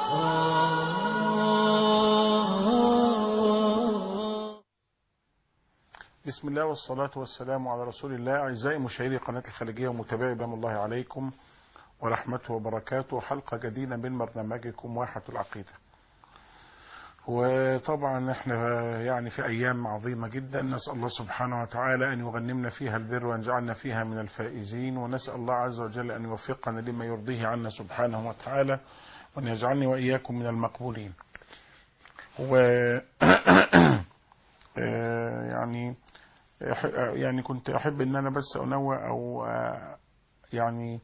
بسم الله والصلاة والسلام على رسول الله أعزائي مشاهدي قناة الخليجية ومتابعي بام الله عليكم ورحمته وبركاته حلقة جديدة من برنامجكم واحة العقيدة وطبعا احنا يعني في أيام عظيمة جدا نسأل الله سبحانه وتعالى أن يغنمنا فيها البر وأن يجعلنا فيها من الفائزين ونسأل الله عز وجل أن يوفقنا لما يرضيه عنا سبحانه وتعالى وأن يجعلني وإياكم من المقبولين و يعني يعني كنت احب ان انا بس انوه او يعني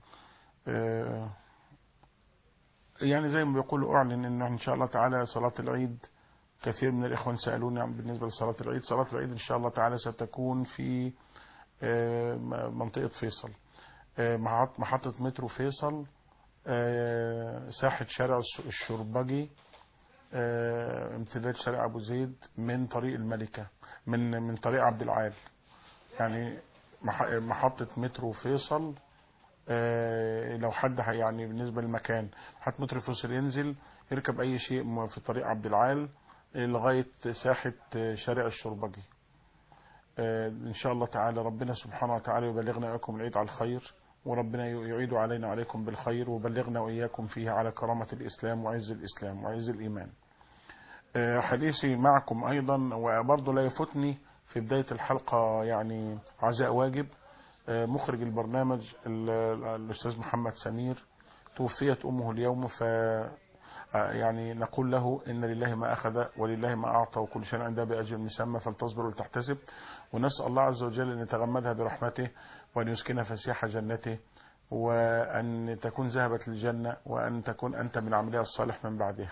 يعني زي ما بيقولوا اعلن ان ان شاء الله تعالى صلاة العيد كثير من الاخوان سالوني بالنسبه لصلاه العيد صلاه العيد ان شاء الله تعالى ستكون في منطقه فيصل محطه مترو فيصل ساحه شارع الشربجي امتداد شارع ابو زيد من طريق الملكه من من طريق عبد العال يعني محطه مترو فيصل لو حد يعني بالنسبه للمكان محطه مترو فيصل ينزل يركب اي شيء في طريق عبد العال لغايه ساحه شارع الشربجي ان شاء الله تعالى ربنا سبحانه وتعالى يبلغنا واياكم العيد على الخير وربنا يعيد علينا عليكم بالخير وبلغنا واياكم فيه على كرامه الاسلام وعز الاسلام وعز الايمان حديثي معكم ايضا وبرضه لا يفوتني في بدايه الحلقه يعني عزاء واجب مخرج البرنامج الاستاذ محمد سمير توفيت امه اليوم ف يعني نقول له ان لله ما اخذ ولله ما اعطى وكل شيء عنده باجل مسمى فلتصبر ولتحتسب ونسال الله عز وجل ان يتغمدها برحمته وان يسكنها فسيح جنته وان تكون ذهبت للجنه وان تكون انت من عملها الصالح من بعدها.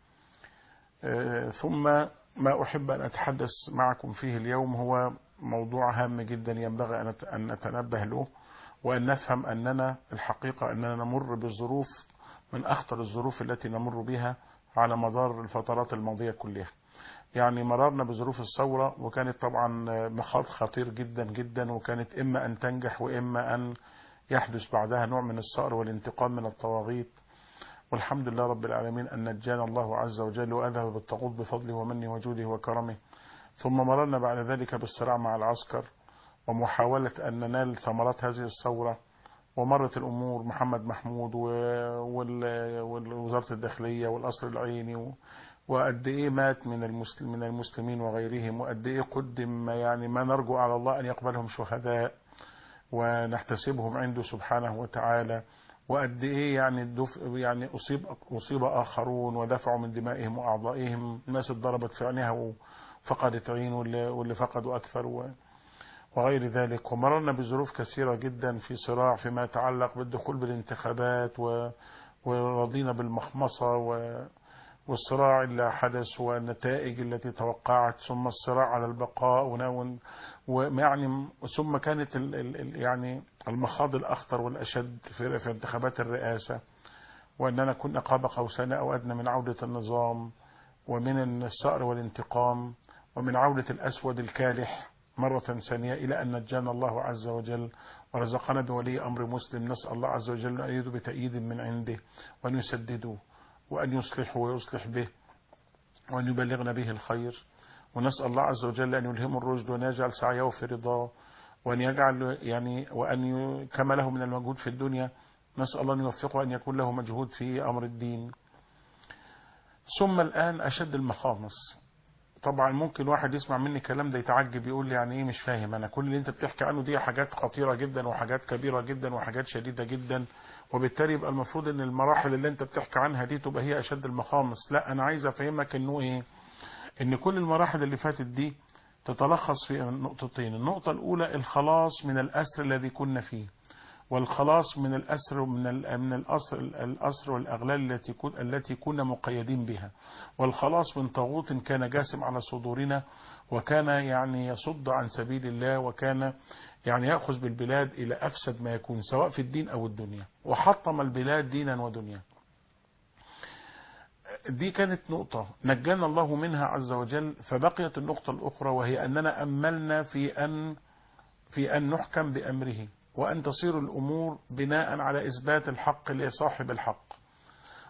ثم ما احب ان اتحدث معكم فيه اليوم هو موضوع هام جدا ينبغي ان نتنبه له وان نفهم اننا الحقيقه اننا نمر بظروف من أخطر الظروف التي نمر بها على مدار الفترات الماضية كلها يعني مررنا بظروف الثورة وكانت طبعا مخاض خطير جدا جدا وكانت إما أن تنجح وإما أن يحدث بعدها نوع من الصقر والانتقام من الطواغيت والحمد لله رب العالمين أن نجانا الله عز وجل وأذهب بالطاغوت بفضله ومنه وجوده وكرمه ثم مررنا بعد ذلك بالصراع مع العسكر ومحاولة أن ننال ثمرات هذه الثورة ومرت الأمور محمد محمود ووزارة الداخلية والقصر العيني وقد إيه مات من المسلم من المسلمين وغيرهم وقد إيه قدم يعني ما نرجو على الله أن يقبلهم شهداء ونحتسبهم عنده سبحانه وتعالى وقد إيه يعني يعني أصيب أصيب آخرون ودفعوا من دمائهم وأعضائهم الناس اتضربت في عينها وفقدت عين واللي فقدوا أكثر و وغير ذلك ومررنا بظروف كثيرة جدا في صراع فيما يتعلق بالدخول بالانتخابات و... ورضينا بالمخمصة و... والصراع اللي حدث والنتائج التي توقعت ثم الصراع على البقاء ونون ويعني ثم كانت ال... ال... يعني المخاض الأخطر والأشد في... في انتخابات الرئاسة وأننا كنا قاب قوسين أو أدنى من عودة النظام ومن الثأر والانتقام ومن عودة الأسود الكالح مرة ثانية إلى أن نجانا الله عز وجل ورزقنا بولي أمر مسلم نسأل الله عز وجل أن يدوا بتأييد من عنده وأن يسددوه وأن يصلحه ويصلح به وأن يبلغنا به الخير ونسأل الله عز وجل أن يلهم الرشد وأن يجعل سعيه في رضاه وأن يجعل يعني وأن ي... كما له من المجهود في الدنيا نسأل الله أن يوفقه أن يكون له مجهود في أمر الدين ثم الآن أشد المخامص طبعا ممكن واحد يسمع مني الكلام ده يتعجب يقول لي يعني ايه مش فاهم انا كل اللي انت بتحكي عنه دي حاجات خطيره جدا وحاجات كبيره جدا وحاجات شديده جدا وبالتالي يبقى المفروض ان المراحل اللي انت بتحكي عنها دي تبقى هي اشد المخامص لا انا عايز افهمك انه ايه ان كل المراحل اللي فاتت دي تتلخص في نقطتين النقطه الاولى الخلاص من الاسر الذي كنا فيه والخلاص من الأسر من من الأسر الأسر والأغلال التي كن التي كنا مقيدين بها والخلاص من طاغوت كان جاسم على صدورنا وكان يعني يصد عن سبيل الله وكان يعني يأخذ بالبلاد إلى أفسد ما يكون سواء في الدين أو الدنيا وحطم البلاد دينا ودنيا دي كانت نقطة نجانا الله منها عز وجل فبقيت النقطة الأخرى وهي أننا أملنا في أن في أن نحكم بأمره وأن تصير الأمور بناء على إثبات الحق لصاحب الحق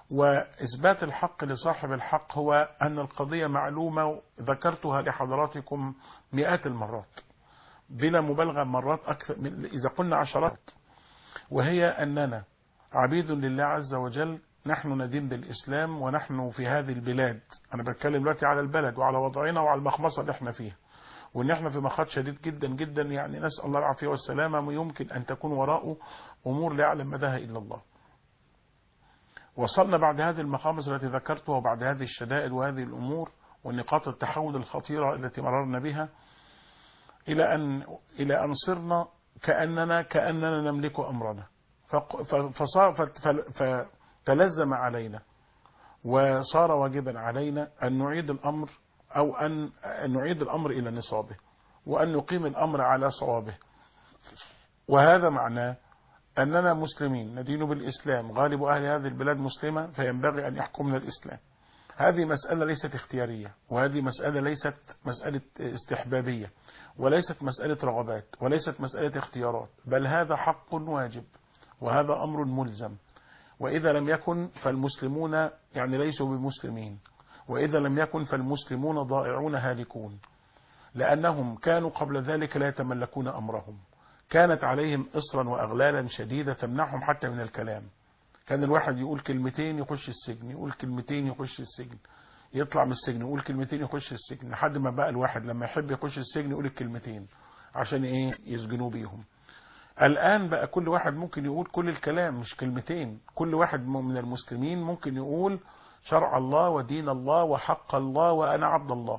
وإثبات الحق لصاحب الحق هو أن القضية معلومة ذكرتها لحضراتكم مئات المرات بلا مبالغة مرات أكثر من إذا قلنا عشرات وهي أننا عبيد لله عز وجل نحن ندين بالإسلام ونحن في هذه البلاد أنا بتكلم دلوقتي على البلد وعلى وضعنا وعلى المخمصة اللي احنا فيها وان احنا في مخاض شديد جدا جدا يعني نسأل الله العافية والسلامة يمكن ان تكون وراءه امور لا يعلم مداها الا الله وصلنا بعد هذه المخامص التي ذكرتها وبعد هذه الشدائد وهذه الامور ونقاط التحول الخطيرة التي مررنا بها الى ان الى ان صرنا كاننا كاننا نملك امرنا فصار فتلزم علينا وصار واجبا علينا ان نعيد الامر أو أن نعيد الأمر إلى نصابه وأن نقيم الأمر على صوابه وهذا معناه أننا مسلمين ندين بالإسلام غالب أهل هذه البلاد مسلمة فينبغي أن يحكمنا الإسلام هذه مسألة ليست اختيارية وهذه مسألة ليست مسألة استحبابية وليست مسألة رغبات وليست مسألة اختيارات بل هذا حق واجب وهذا أمر ملزم وإذا لم يكن فالمسلمون يعني ليسوا بمسلمين وإذا لم يكن فالمسلمون ضائعون هالكون لأنهم كانوا قبل ذلك لا يتملكون أمرهم كانت عليهم إصرا وأغلالا شديدة تمنعهم حتى من الكلام كان الواحد يقول كلمتين يخش السجن يقول كلمتين يخش السجن يطلع من السجن يقول كلمتين يخش السجن لحد ما بقى الواحد لما يحب يخش السجن يقول الكلمتين عشان ايه يسجنوا بيهم الآن بقى كل واحد ممكن يقول كل الكلام مش كلمتين كل واحد من المسلمين ممكن يقول شرع الله ودين الله وحق الله وأنا عبد الله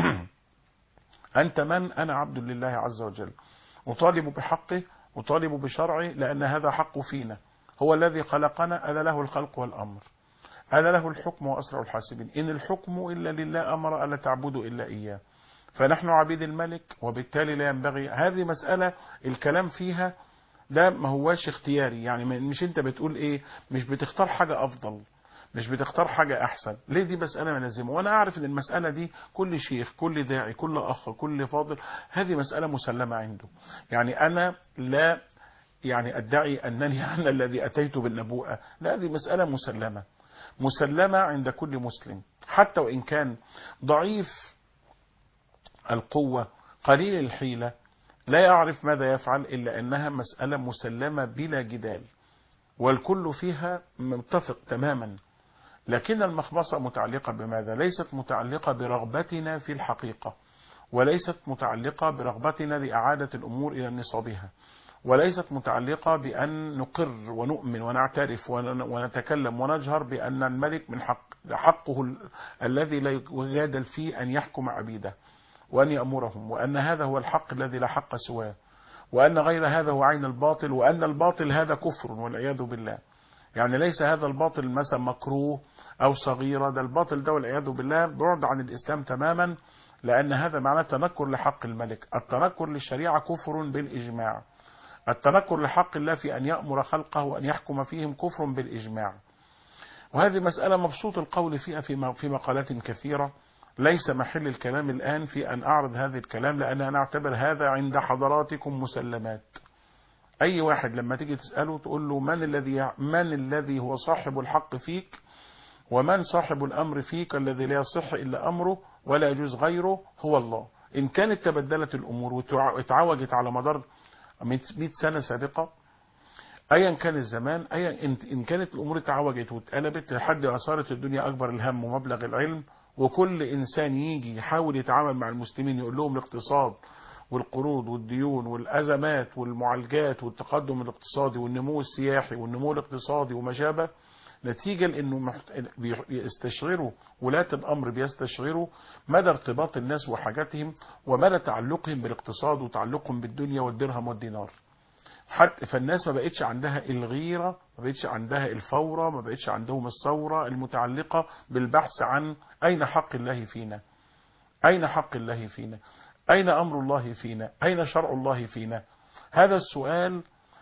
أنت من أنا عبد لله عز وجل أطالب بحقه أطالب بشرعه لأن هذا حق فينا هو الذي خلقنا ألا له الخلق والأمر ألا له الحكم وأسرع الحاسبين إن الحكم إلا لله أمر ألا تعبدوا إلا إياه فنحن عبيد الملك وبالتالي لا ينبغي هذه مسألة الكلام فيها ده ما هواش اختياري يعني مش انت بتقول ايه مش بتختار حاجة افضل مش بتختار حاجة احسن ليه دي مسألة ملازمة وانا اعرف ان المسألة دي كل شيخ كل داعي كل اخ كل فاضل هذه مسألة مسلمة عنده يعني انا لا يعني ادعي انني انا الذي اتيت بالنبوءة لا هذه مسألة مسلمة مسلمة عند كل مسلم حتى وان كان ضعيف القوة قليل الحيلة لا يعرف ماذا يفعل إلا أنها مسألة مسلمة بلا جدال والكل فيها متفق تماما لكن المخبصة متعلقة بماذا ليست متعلقة برغبتنا في الحقيقة وليست متعلقة برغبتنا لإعادة الأمور إلى نصابها وليست متعلقة بأن نقر ونؤمن ونعترف ونتكلم ونجهر بأن الملك من حق حقه الذي لا يجادل فيه أن يحكم عبيده وأن يأمرهم وأن هذا هو الحق الذي لا حق سواه وأن غير هذا هو عين الباطل وأن الباطل هذا كفر والعياذ بالله يعني ليس هذا الباطل مثلا مكروه أو صغيرة ده الباطل ده والعياذ بالله بعد عن الإسلام تماما لأن هذا معناه تنكر لحق الملك التنكر للشريعة كفر بالإجماع التنكر لحق الله في أن يأمر خلقه وأن يحكم فيهم كفر بالإجماع وهذه مسألة مبسوط القول فيها في مقالات كثيرة ليس محل الكلام الآن في أن أعرض هذا الكلام لأن أنا أعتبر هذا عند حضراتكم مسلمات أي واحد لما تيجي تسأله تقول له من الذي من الذي هو صاحب الحق فيك ومن صاحب الأمر فيك الذي لا يصح إلا أمره ولا يجوز غيره هو الله إن كانت تبدلت الأمور واتعوجت على مدار 100 سنة سابقة ايا كان الزمان ايا ان كانت الامور اتعوجت واتقلبت لحد اثارت الدنيا اكبر الهم ومبلغ العلم وكل انسان يجي يحاول يتعامل مع المسلمين يقول لهم الاقتصاد والقروض والديون والازمات والمعالجات والتقدم الاقتصادي والنمو السياحي والنمو الاقتصادي وما شابه نتيجة لانه بيستشعروا ولاة الامر بيستشعروا مدى ارتباط الناس وحاجاتهم ومدى تعلقهم بالاقتصاد وتعلقهم بالدنيا والدرهم والدينار حتى فالناس ما بقتش عندها الغيرة ما بقتش عندها الفورة ما بقتش عندهم الثورة المتعلقة بالبحث عن أين حق الله فينا أين حق الله فينا أين أمر الله فينا أين شرع الله فينا هذا السؤال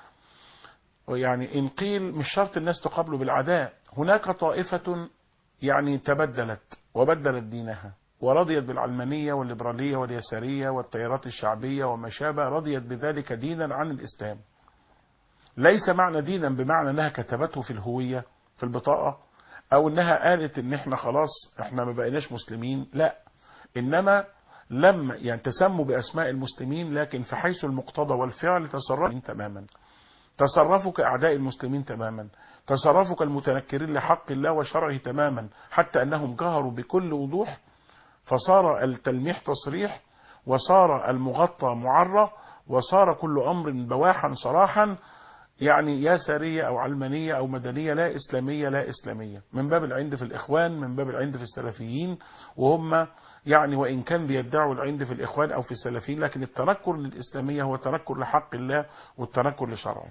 يعني إن قيل مش شرط الناس تقابله بالعداء هناك طائفة يعني تبدلت وبدلت دينها ورضيت بالعلمانية والليبرالية واليسارية والتيارات الشعبية وما شابه رضيت بذلك دينا عن الإسلام ليس معنى دينا بمعنى أنها كتبته في الهوية في البطاقة او انها قالت ان احنا خلاص احنا ما بقيناش مسلمين لا انما لما يعني تسموا باسماء المسلمين لكن في حيث المقتضى والفعل تصرفوا تماما تصرفوا كاعداء المسلمين تماما تصرفوا كالمتنكرين لحق الله وشرعه تماما حتى انهم جهروا بكل وضوح فصار التلميح تصريح وصار المغطى معرى وصار كل امر بواحا صراحا يعني يا سارية او علمانية او مدنية لا اسلامية لا اسلامية من باب العند في الاخوان من باب العند في السلفيين وهم يعني وان كان بيدعوا العند في الاخوان او في السلفيين لكن التنكر للاسلامية هو تنكر لحق الله والتنكر لشرعه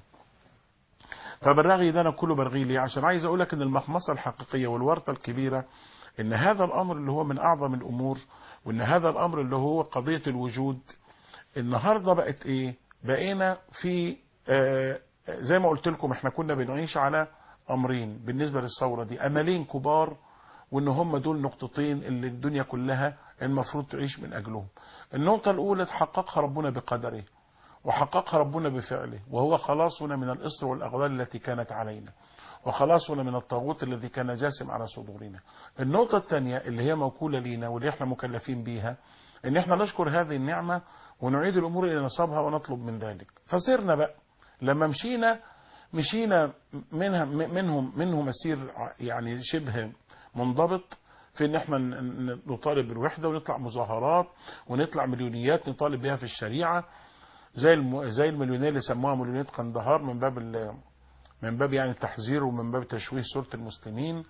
طب الرغي ده انا كله برغي ليه عشان عايز اقول لك ان المخمصة الحقيقية والورطة الكبيرة ان هذا الامر اللي هو من اعظم الامور وان هذا الامر اللي هو قضية الوجود النهاردة بقت ايه بقينا في آه زي ما قلت لكم احنا كنا بنعيش على امرين بالنسبة للثورة دي املين كبار وان هم دول نقطتين اللي الدنيا كلها المفروض تعيش من اجلهم النقطة الاولى تحققها ربنا بقدره وحققها ربنا بفعله وهو خلاصنا من الاسر والاغلال التي كانت علينا وخلاصنا من الطاغوت الذي كان جاسم على صدورنا النقطة الثانية اللي هي موكولة لينا واللي احنا مكلفين بيها ان احنا نشكر هذه النعمة ونعيد الامور الى نصابها ونطلب من ذلك فصرنا بقى لما مشينا مشينا منها منهم منه مسير يعني شبه منضبط في ان احنا نطالب بالوحده ونطلع مظاهرات ونطلع مليونيات نطالب بها في الشريعه زي الم... زي المليونيه اللي سموها مليونيه قندهار من باب ال... من باب يعني التحذير ومن باب تشويه صوره المسلمين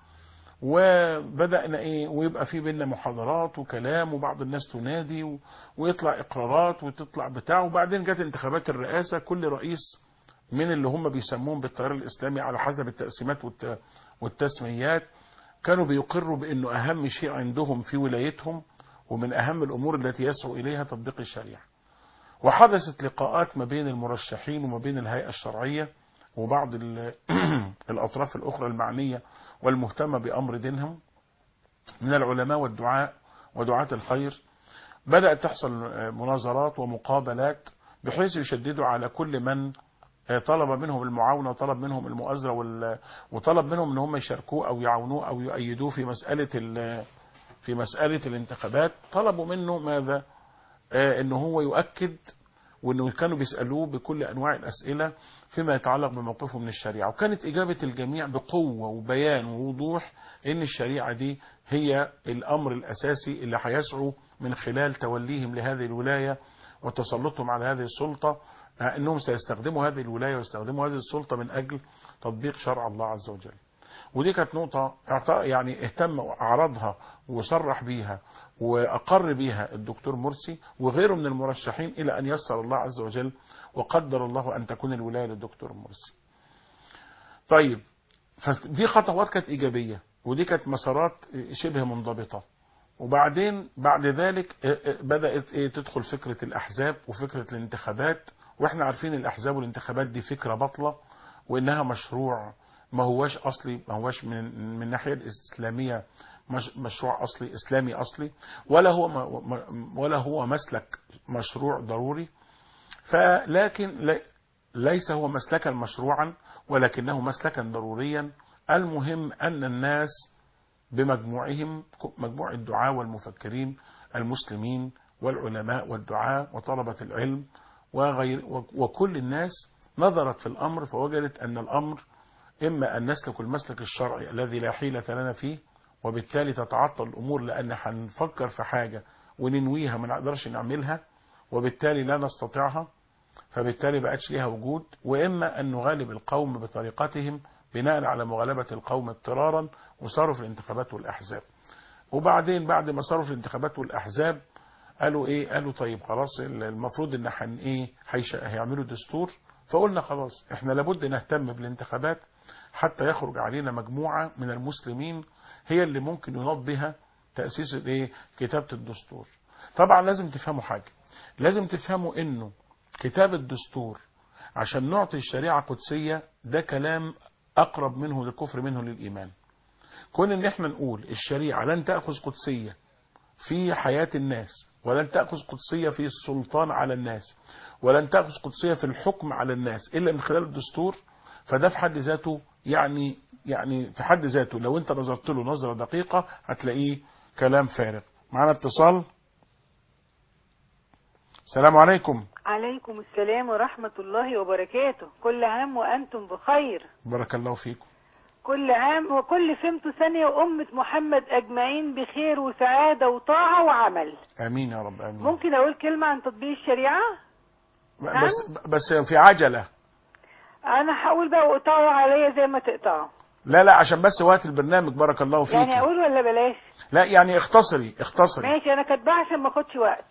وبدانا ايه ويبقى في بينا محاضرات وكلام وبعض الناس تنادي و... ويطلع اقرارات وتطلع بتاع وبعدين جت انتخابات الرئاسه كل رئيس من اللي هم بيسموهم بالتيار الاسلامي على حسب التقسيمات والت... والتسميات كانوا بيقروا بانه اهم شيء عندهم في ولايتهم ومن اهم الامور التي يسعوا اليها تطبيق الشريعه. وحدثت لقاءات ما بين المرشحين وما بين الهيئه الشرعيه وبعض الاطراف الاخرى المعنيه والمهتمه بامر دينهم من العلماء والدعاء ودعاة الخير بدأت تحصل مناظرات ومقابلات بحيث يشددوا على كل من طلب منهم المعاونة وطلب منهم المؤازرة وطلب منهم ان هم يشاركوه او يعاونوه او يؤيدوه في مسألة في مسألة الانتخابات طلبوا منه ماذا ان هو يؤكد وانه كانوا بيسألوه بكل انواع الاسئلة فيما يتعلق بموقفه من الشريعة وكانت اجابة الجميع بقوة وبيان ووضوح ان الشريعة دي هي الامر الاساسي اللي هيسعوا من خلال توليهم لهذه الولاية وتسلطهم على هذه السلطة انهم سيستخدموا هذه الولايه ويستخدموا هذه السلطه من اجل تطبيق شرع الله عز وجل. ودي كانت نقطه يعني اهتم وعرضها وصرح بيها واقر بيها الدكتور مرسي وغيره من المرشحين الى ان يسر الله عز وجل وقدر الله ان تكون الولايه للدكتور مرسي. طيب فدي خطوات كانت ايجابيه ودي كانت مسارات شبه منضبطه. وبعدين بعد ذلك بدات ايه تدخل فكره الاحزاب وفكره الانتخابات واحنا عارفين الاحزاب والانتخابات دي فكره باطله وانها مشروع ما هواش اصلي ما هواش من من الناحيه الاسلاميه مش مشروع اصلي اسلامي اصلي ولا هو ولا هو مسلك مشروع ضروري فلكن ليس هو مسلكا مشروعا ولكنه مسلكا ضروريا المهم ان الناس بمجموعهم مجموع الدعاة والمفكرين المسلمين والعلماء والدعاة وطلبة العلم وغير وكل الناس نظرت في الأمر فوجدت أن الأمر إما أن نسلك المسلك الشرعي الذي لا حيلة لنا فيه وبالتالي تتعطل الأمور لأن هنفكر في حاجة وننويها ما نقدرش نعملها وبالتالي لا نستطيعها فبالتالي بقتش ليها وجود وإما أن نغالب القوم بطريقتهم بناء على مغالبة القوم اضطرارا وصاروا في الانتخابات والأحزاب وبعدين بعد ما صاروا في الانتخابات والأحزاب قالوا ايه قالوا طيب خلاص المفروض ان حن ايه هيعملوا دستور فقلنا خلاص احنا لابد نهتم بالانتخابات حتى يخرج علينا مجموعة من المسلمين هي اللي ممكن ينض بها تأسيس الايه كتابة الدستور طبعا لازم تفهموا حاجة لازم تفهموا انه كتاب الدستور عشان نعطي الشريعة قدسية ده كلام اقرب منه للكفر منه للايمان كون ان احنا نقول الشريعة لن تأخذ قدسية في حياة الناس ولن تأخذ قدسية في السلطان على الناس ولن تأخذ قدسية في الحكم على الناس إلا من خلال الدستور فده في حد ذاته يعني يعني في حد ذاته لو انت نظرت له نظرة دقيقة هتلاقيه كلام فارغ معنا اتصال السلام عليكم عليكم السلام ورحمة الله وبركاته كل عام وأنتم بخير بارك الله فيكم كل عام وكل سمت ثانية وأمة محمد أجمعين بخير وسعادة وطاعة وعمل امين يا رب امين ممكن أقول كلمة عن تطبيق الشريعة بس بس في عجلة أنا هقول بقى وقطعوا عليا زي ما تقطعوا لا لا عشان بس وقت البرنامج بارك الله فيك يعني أقول ولا بلاش لا يعني اختصري اختصري ماشي أنا كاتباها عشان ما أخدش وقت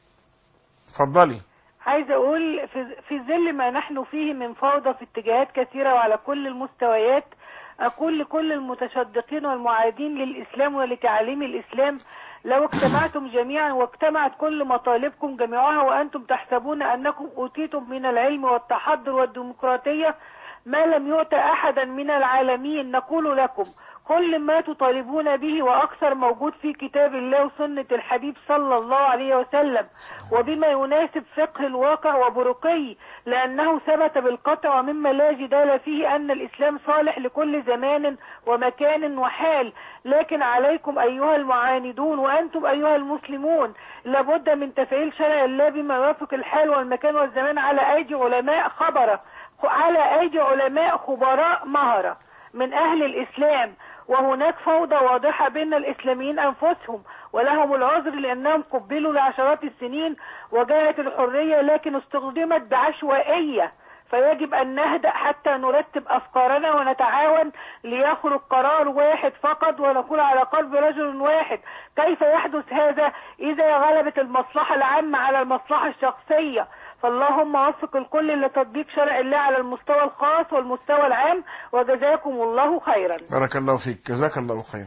اتفضلي عايزة أقول في, في ظل ما نحن فيه من فوضى في اتجاهات كثيرة وعلى كل المستويات أقول لكل المتشدقين والمعادين للإسلام ولتعاليم الإسلام لو اجتمعتم جميعا واجتمعت كل مطالبكم جميعها وأنتم تحسبون أنكم أوتيتم من العلم والتحضر والديمقراطية ما لم يؤت أحدا من العالمين نقول لكم كل ما تطالبون به وأكثر موجود في كتاب الله وسنة الحبيب صلى الله عليه وسلم وبما يناسب فقه الواقع وبرقي لأنه ثبت بالقطع ومما لا جدال فيه أن الإسلام صالح لكل زمان ومكان وحال لكن عليكم أيها المعاندون وأنتم أيها المسلمون لابد من تفعيل شرع الله بما يوافق الحال والمكان والزمان على أيدي علماء خبرة على أيدي علماء خبراء مهرة من أهل الإسلام وهناك فوضى واضحة بين الإسلاميين أنفسهم ولهم العذر لأنهم قبلوا لعشرات السنين وجاءت الحرية لكن استخدمت بعشوائية فيجب أن نهدأ حتى نرتب أفكارنا ونتعاون ليخرج قرار واحد فقط ونكون على قلب رجل واحد كيف يحدث هذا إذا غلبت المصلحة العامة على المصلحة الشخصية فاللهم وفق الكل لتطبيق شرع الله على المستوى الخاص والمستوى العام وجزاكم الله خيرا بارك الله فيك جزاك الله خير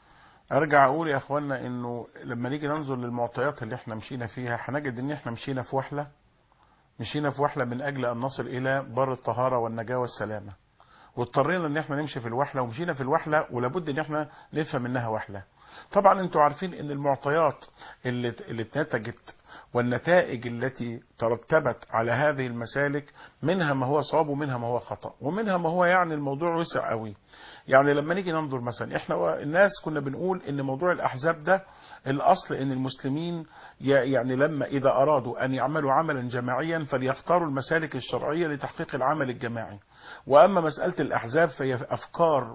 ارجع اقول يا اخوانا انه لما نيجي ننظر للمعطيات اللي احنا مشينا فيها هنجد ان احنا مشينا في وحله مشينا في وحله من اجل ان نصل الى بر الطهاره والنجاه والسلامه واضطرينا ان احنا نمشي في الوحله ومشينا في الوحله ولابد ان احنا نفهم منها وحله طبعا انتوا عارفين ان المعطيات اللي اللي اتنتجت والنتائج التي ترتبت على هذه المسالك منها ما هو صواب ومنها ما هو خطأ ومنها ما هو يعني الموضوع وسع قوي يعني لما نيجي ننظر مثلا احنا الناس كنا بنقول ان موضوع الاحزاب ده الاصل ان المسلمين يعني لما اذا ارادوا ان يعملوا عملا جماعيا فليختاروا المسالك الشرعيه لتحقيق العمل الجماعي واما مساله الاحزاب فهي افكار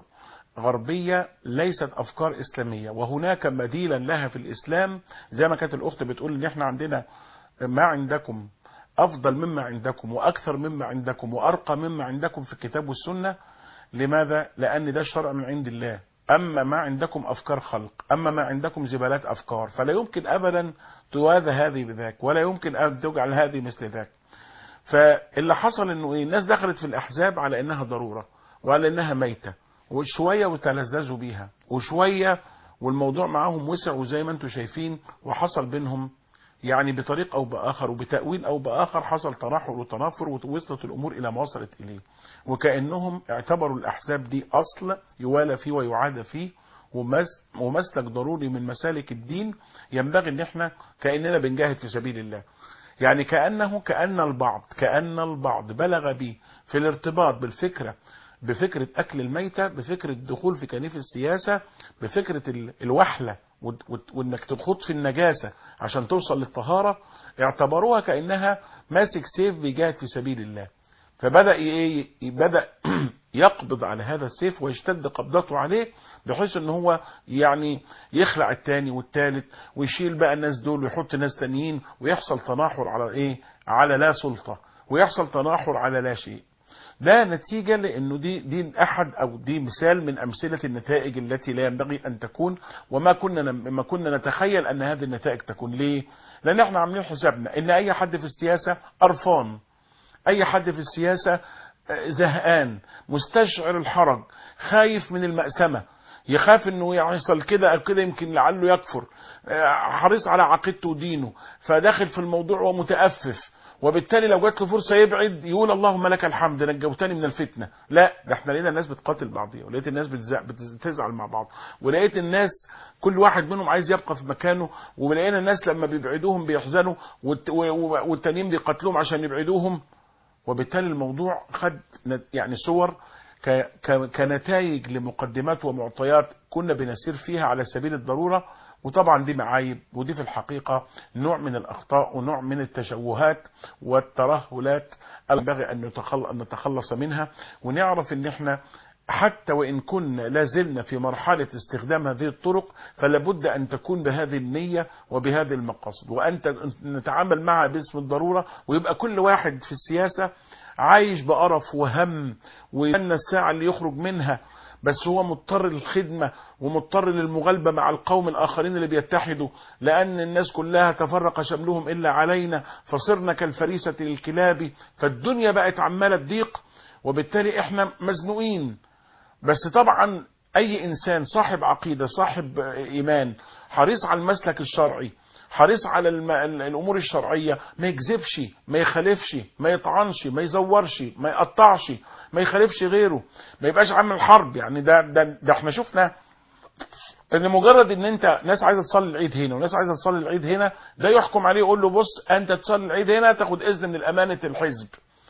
غربية ليست أفكار إسلامية وهناك بديلا لها في الإسلام زي ما كانت الأخت بتقول إن إحنا عندنا ما عندكم أفضل مما عندكم وأكثر مما عندكم وأرقى مما عندكم في الكتاب والسنة لماذا؟ لأن ده شرع من عند الله أما ما عندكم أفكار خلق أما ما عندكم زبالات أفكار فلا يمكن أبدا توازى هذه بذاك ولا يمكن أن تجعل هذه مثل ذاك فاللي حصل انه ايه الناس دخلت في الاحزاب على انها ضروره وعلى انها ميته وشويه وتلذذوا بيها وشويه والموضوع معاهم وسع وزي ما انتم شايفين وحصل بينهم يعني بطريق او باخر وبتاويل او باخر حصل تناحر وتنافر ووصلت الامور الى ما وصلت اليه وكانهم اعتبروا الاحزاب دي اصل يوالى فيه ويعاد فيه ومسلك ضروري من مسالك الدين ينبغي ان احنا كاننا بنجاهد في سبيل الله يعني كانه كان البعض كان البعض بلغ به في الارتباط بالفكره بفكرة أكل الميتة بفكرة الدخول في كنيف السياسة بفكرة الوحلة وإنك تخوض في النجاسة عشان توصل للطهارة اعتبروها كأنها ماسك سيف بيجاهد في سبيل الله فبدأ إيه بدأ يقبض على هذا السيف ويشتد قبضته عليه بحيث ان هو يعني يخلع التاني والتالت ويشيل بقى الناس دول ويحط ناس تانيين ويحصل تناحر على ايه على لا سلطة ويحصل تناحر على لا شيء ده نتيجة لأنه دي دي أحد أو دي مثال من أمثلة النتائج التي لا ينبغي أن تكون وما كنا ما كنا نتخيل أن هذه النتائج تكون ليه؟ لأن احنا عاملين حسابنا إن أي حد في السياسة قرفان أي حد في السياسة زهقان مستشعر الحرج خايف من المأسمة يخاف انه يحصل كده او كده يمكن لعله يكفر حريص على عقيدته ودينه فداخل في الموضوع ومتأفف وبالتالي لو جات له فرصه يبعد يقول اللهم لك الحمد نجوتني من الفتنه لا ده احنا لقينا الناس بتقاتل بعضيها ولقيت الناس بتزعل مع بعض ولقيت الناس كل واحد منهم عايز يبقى في مكانه ولقينا الناس لما بيبعدوهم بيحزنوا والتانيين بيقاتلوهم عشان يبعدوهم وبالتالي الموضوع خد يعني صور ك- ك- كنتائج لمقدمات ومعطيات كنا بنسير فيها على سبيل الضرورة وطبعا دي معايب ودي في الحقيقة نوع من الأخطاء ونوع من التشوهات والترهلات ينبغي أن نتخل- أن نتخلص منها ونعرف أن احنا حتى وإن كنا لازلنا في مرحلة استخدام هذه الطرق فلابد أن تكون بهذه النية وبهذه المقاصد وأن ت- نتعامل معها باسم الضرورة ويبقى كل واحد في السياسة عايش بقرف وهم ويستنى الساعة اللي يخرج منها بس هو مضطر للخدمة ومضطر للمغالبة مع القوم الآخرين اللي بيتحدوا لأن الناس كلها تفرق شملهم إلا علينا فصرنا كالفريسة للكلاب فالدنيا بقت عمالة تضيق وبالتالي احنا مزنوقين بس طبعا اي انسان صاحب عقيده صاحب ايمان حريص على المسلك الشرعي حريص على الم... الامور الشرعيه ما يكذبش ما يخالفش ما يطعنش ما يزورش ما يقطعش ما يخالفش غيره ما يبقاش عامل حرب يعني ده ده, ده احنا شفنا ان مجرد ان انت ناس عايزه تصلي العيد هنا وناس عايزه تصلي العيد هنا ده يحكم عليه يقول له بص انت تصلي العيد هنا تاخد اذن من الامانه الحزب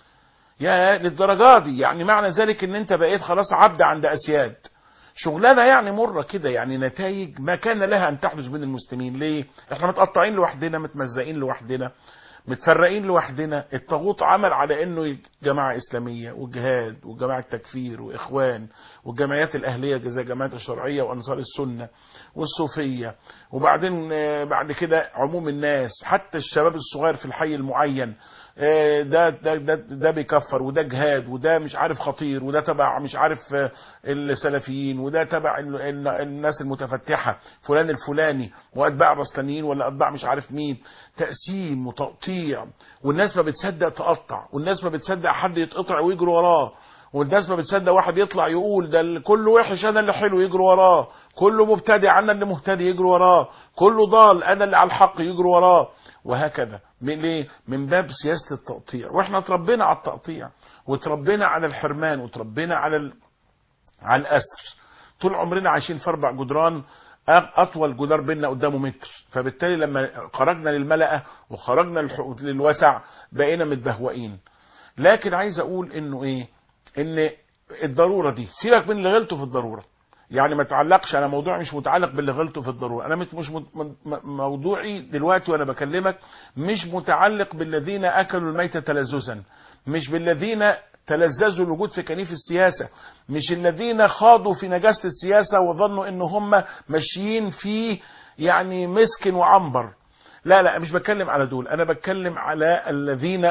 يا للدرجه دي يعني معنى ذلك ان انت بقيت خلاص عبد عند اسياد شغلانه يعني مره كده يعني نتائج ما كان لها ان تحدث بين المسلمين ليه احنا متقطعين لوحدنا متمزقين لوحدنا متفرقين لوحدنا الطاغوت عمل على انه جماعه اسلاميه وجهاد وجماعه تكفير واخوان والجمعيات الاهليه زي جماعه الشرعيه وانصار السنه والصوفيه وبعدين آه، بعد كده عموم الناس حتى الشباب الصغير في الحي المعين آه، ده ده ده, ده بيكفر وده جهاد وده مش عارف خطير وده تبع مش عارف آه، السلفيين وده تبع ال- ال- الناس المتفتحه فلان الفلاني واتباع رسلانيين ولا اتباع مش عارف مين تقسيم وتقطيع والناس ما بتصدق تقطع والناس ما بتصدق حد يتقطع ويجروا وراه والناس ما بتصدق واحد يطلع يقول ده ال- كله وحش انا اللي حلو يجروا وراه كله مبتدع انا اللي مهتدي يجروا وراه كله ضال انا اللي على الحق يجروا وراه وهكذا من ليه من باب سياسه التقطيع واحنا اتربينا على التقطيع وتربينا على الحرمان وتربينا على ال... على الاسر طول عمرنا عايشين في اربع جدران أ- اطول جدار بيننا قدامه متر فبالتالي لما خرجنا للملأ وخرجنا للح- للوسع بقينا متبهوئين لكن عايز اقول انه ايه ان الضروره دي سيبك من اللي غلطوا في الضروره يعني ما تعلقش انا موضوعي مش متعلق باللي غلطوا في الضروره انا مش مش مت- م- م- موضوعي دلوقتي وانا بكلمك مش متعلق بالذين اكلوا الميت تلذذا مش بالذين تلذذوا الوجود في كنيف السياسه مش الذين خاضوا في نجاسه السياسه وظنوا ان هم ماشيين في يعني مسك وعنبر لا لا مش بتكلم على دول انا بتكلم على الذين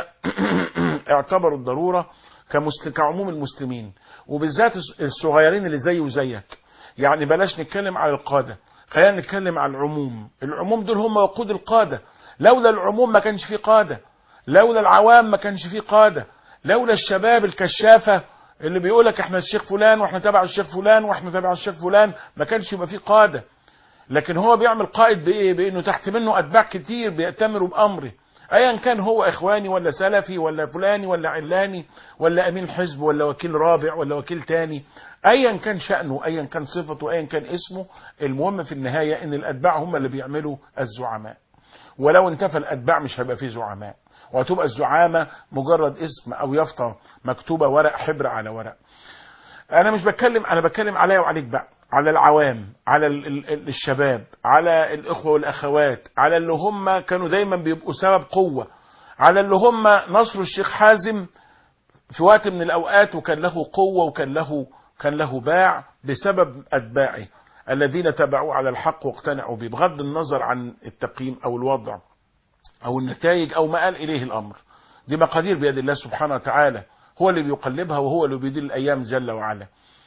اعتبروا الضروره كمسل... كعموم المسلمين وبالذات الص- الصغيرين اللي زي وزيك يعني بلاش نتكلم على القاده خلينا نتكلم على العموم العموم دول هم وقود القاده لولا العموم ما كانش في قاده لولا العوام ما كانش في قاده لولا الشباب الكشافه اللي بيقولك احنا الشيخ فلان واحنا تبع الشيخ فلان واحنا تبع الشيخ فلان ما كانش يبقى في قاده لكن هو بيعمل قائد بايه بانه تحت منه اتباع كتير بيأتمروا بامره ايا كان هو اخواني ولا سلفي ولا فلاني ولا علاني ولا امين حزب ولا وكيل رابع ولا وكيل تاني ايا كان شأنه ايا كان صفته ايا كان اسمه المهم في النهاية ان الاتباع هم اللي بيعملوا الزعماء ولو انتفى الاتباع مش هيبقى فيه زعماء وهتبقى الزعامة مجرد اسم او يافطة مكتوبة ورق حبر على ورق انا مش بتكلم انا بتكلم عليا وعليك بقى على العوام على ال- ال- ال- الشباب على الاخوه والاخوات على اللي هم كانوا دايما بيبقوا سبب قوه على اللي هم نصروا الشيخ حازم في وقت من الاوقات وكان له قوه وكان له كان له باع بسبب اتباعه الذين تبعوه على الحق واقتنعوا به بغض النظر عن التقييم او الوضع او النتائج او ما قال اليه الامر دي مقادير بيد الله سبحانه وتعالى هو اللي بيقلبها وهو اللي بيدير الايام جل وعلا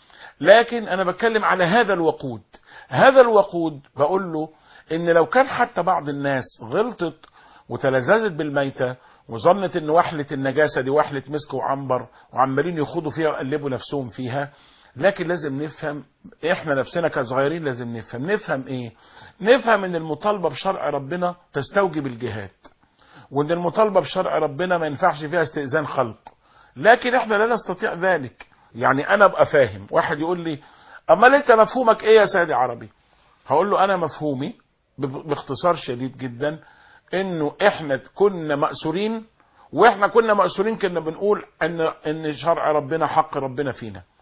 لكن انا بتكلم على هذا الوقود هذا الوقود بقول له ان لو كان حتى بعض الناس غلطت وتلذذت بالميتة وظنت ان وحلة النجاسة دي وحلة مسك وعنبر وعمالين يخوضوا فيها ويقلبوا نفسهم فيها لكن لازم نفهم احنا نفسنا كصغيرين لازم نفهم نفهم ايه نفهم ان المطالبة بشرع ربنا تستوجب الجهاد وان المطالبة بشرع ربنا ما ينفعش فيها استئذان خلق لكن احنا لا نستطيع ذلك يعني انا ابقى فاهم واحد يقول لي امال انت مفهومك ايه يا سيدي عربي هقول له انا مفهومي ب- باختصار شديد جدا انه احنا كنا مأسورين واحنا كنا مأسورين كنا بنقول ان ان شرع ربنا حق ربنا فينا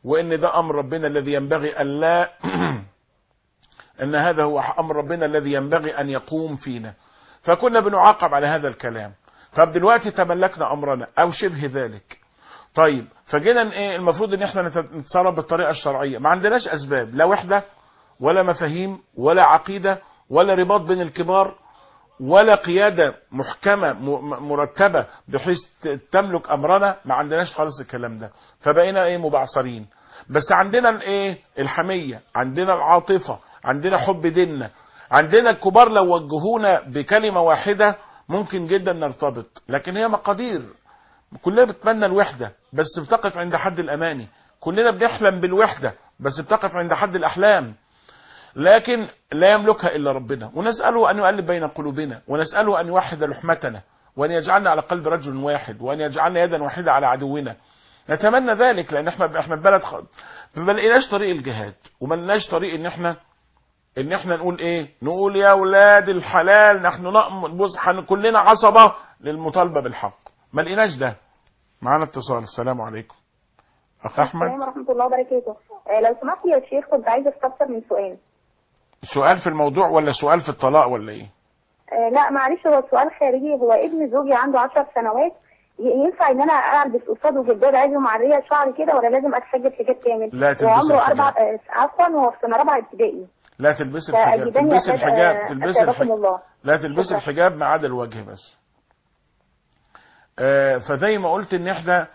وان ده امر ربنا الذي ينبغي ان لا ان هذا هو امر ربنا الذي ينبغي ان يقوم فينا فكنا بنعاقب على هذا الكلام طب دلوقتي تملكنا امرنا او شبه ذلك طيب فجينا ايه المفروض ان احنا نتصرف بالطريقه الشرعيه ما عندناش اسباب لا وحده ولا مفاهيم ولا عقيده ولا رباط بين الكبار ولا قياده محكمه مرتبه بحيث تملك امرنا ما عندناش خالص الكلام ده فبقينا ايه مبعثرين بس عندنا الايه الحميه عندنا العاطفه عندنا حب ديننا عندنا الكبار لو وجهونا بكلمه واحده ممكن جدا نرتبط لكن هي مقادير كلنا بنتمنى الوحده بس بتقف عند حد الاماني كلنا بنحلم بالوحده بس بتقف عند حد الاحلام لكن لا يملكها الا ربنا ونساله ان يؤلف بين قلوبنا ونساله ان يوحد لحمتنا وان يجعلنا على قلب رجل واحد وان يجعلنا يدا واحده على عدونا نتمنى ذلك لان احنا احنا بلد خ... ما لقيناش طريق الجهاد وما لقيناش طريق ان احنا ان احنا نقول ايه نقول يا اولاد الحلال نحن نأمر بص كلنا عصبه للمطالبه بالحق ما لقيناش ده معانا اتصال السلام عليكم اخ احمد السلام ورحمه الله وبركاته آه، لو سمحت يا شيخ كنت عايزه استفسر من سؤال سؤال في الموضوع ولا سؤال في الطلاق ولا ايه آه، لا معلش هو سؤال خارجي هو ابن زوجي عنده 10 سنوات ي- ينفع ان انا البس قصاده جلباب عادي ومعريه شعري كده ولا لازم اتحجب حجاب كامل؟ لا تلبسي وعمره الحجاب. اربع آه، عفوا هو في سنه رابعه ابتدائي لا تلبسي الحجاب فأجدني تلبسي أكاد الحجاب آه، تلبسي أسألكم الحجاب الله لا تلبسي شكرا. الحجاب ما عدا الوجه بس آه فزي ما قلت ان احنا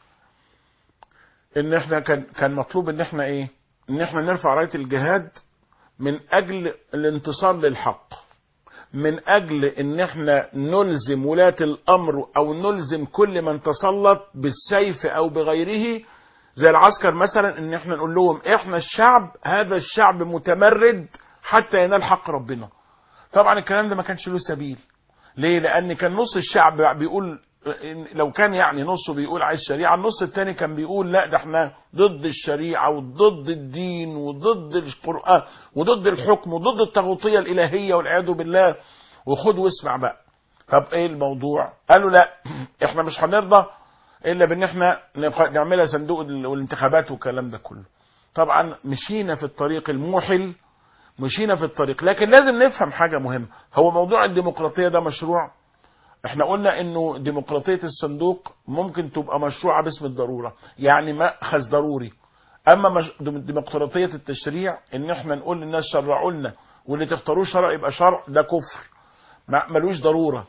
ان احنا كان كان مطلوب ان احنا ايه ان احنا نرفع رايه الجهاد من اجل الانتصار للحق من اجل ان احنا نلزم ولاة الامر او نلزم كل من تسلط بالسيف او بغيره زي العسكر مثلا ان احنا نقول لهم احنا الشعب هذا الشعب متمرد حتى ينال حق ربنا طبعا الكلام ده ما كانش له سبيل ليه لان كان نص الشعب بيقول إن لو كان يعني نصه بيقول عايز شريعه النص التاني كان بيقول لا ده احنا ضد الشريعه وضد الدين وضد القران وضد الحكم وضد التغطيه الالهيه والعياذ بالله وخد واسمع بقى طب ايه الموضوع قالوا لا احنا مش هنرضى الا بان احنا نق- نعملها صندوق ال- والانتخابات والكلام ده كله طبعا مشينا في الطريق الموحل مشينا في الطريق لكن لازم نفهم حاجه مهمه هو موضوع الديمقراطيه ده مشروع احنا قلنا انه ديمقراطيه الصندوق ممكن تبقى مشروعه باسم الضروره يعني ماخذ ضروري اما مش ديمقراطيه التشريع ان احنا نقول للناس شرعوا لنا واللي تختاروه شرع يبقى شرع ده كفر ما- ملوش ضروره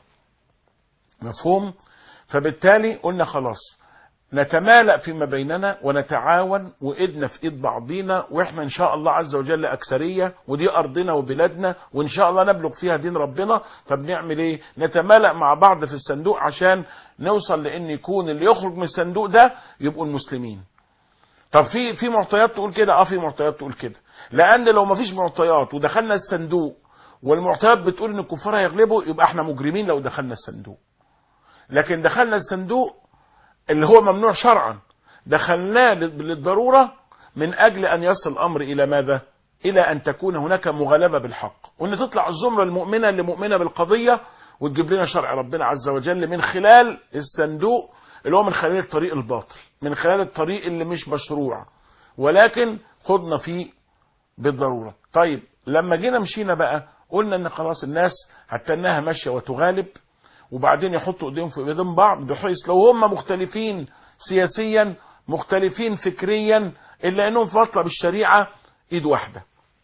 مفهوم فبالتالي قلنا خلاص نتمالأ فيما بيننا ونتعاون وإيدنا في إيد بعضينا وإحنا إن شاء الله عز وجل أكثرية ودي أرضنا وبلادنا وإن شاء الله نبلغ فيها دين ربنا فبنعمل إيه؟ نتمالأ مع بعض في الصندوق عشان نوصل لأن يكون اللي يخرج من الصندوق ده يبقوا المسلمين. طب في في معطيات تقول كده؟ أه في معطيات تقول كده. لأن لو ما فيش معطيات ودخلنا الصندوق والمعطيات بتقول إن الكفار هيغلبوا يبقى إحنا مجرمين لو دخلنا الصندوق. لكن دخلنا الصندوق اللي هو ممنوع شرعا دخلناه لل- للضرورة من أجل أن يصل الأمر إلى ماذا؟ إلى أن تكون هناك مغالبة بالحق وأن تطلع الزمرة المؤمنة اللي مؤمنة بالقضية وتجيب لنا شرع ربنا عز وجل من خلال الصندوق اللي هو من خلال الطريق الباطل من خلال الطريق اللي مش مشروع ولكن خضنا فيه بالضرورة طيب لما جينا مشينا بقى قلنا ان خلاص الناس هتناها ماشية وتغالب وبعدين يحطوا ايديهم في ايدين بعض بحيث لو هم مختلفين سياسيا مختلفين فكريا الا انهم في مطلب الشريعه ايد واحده.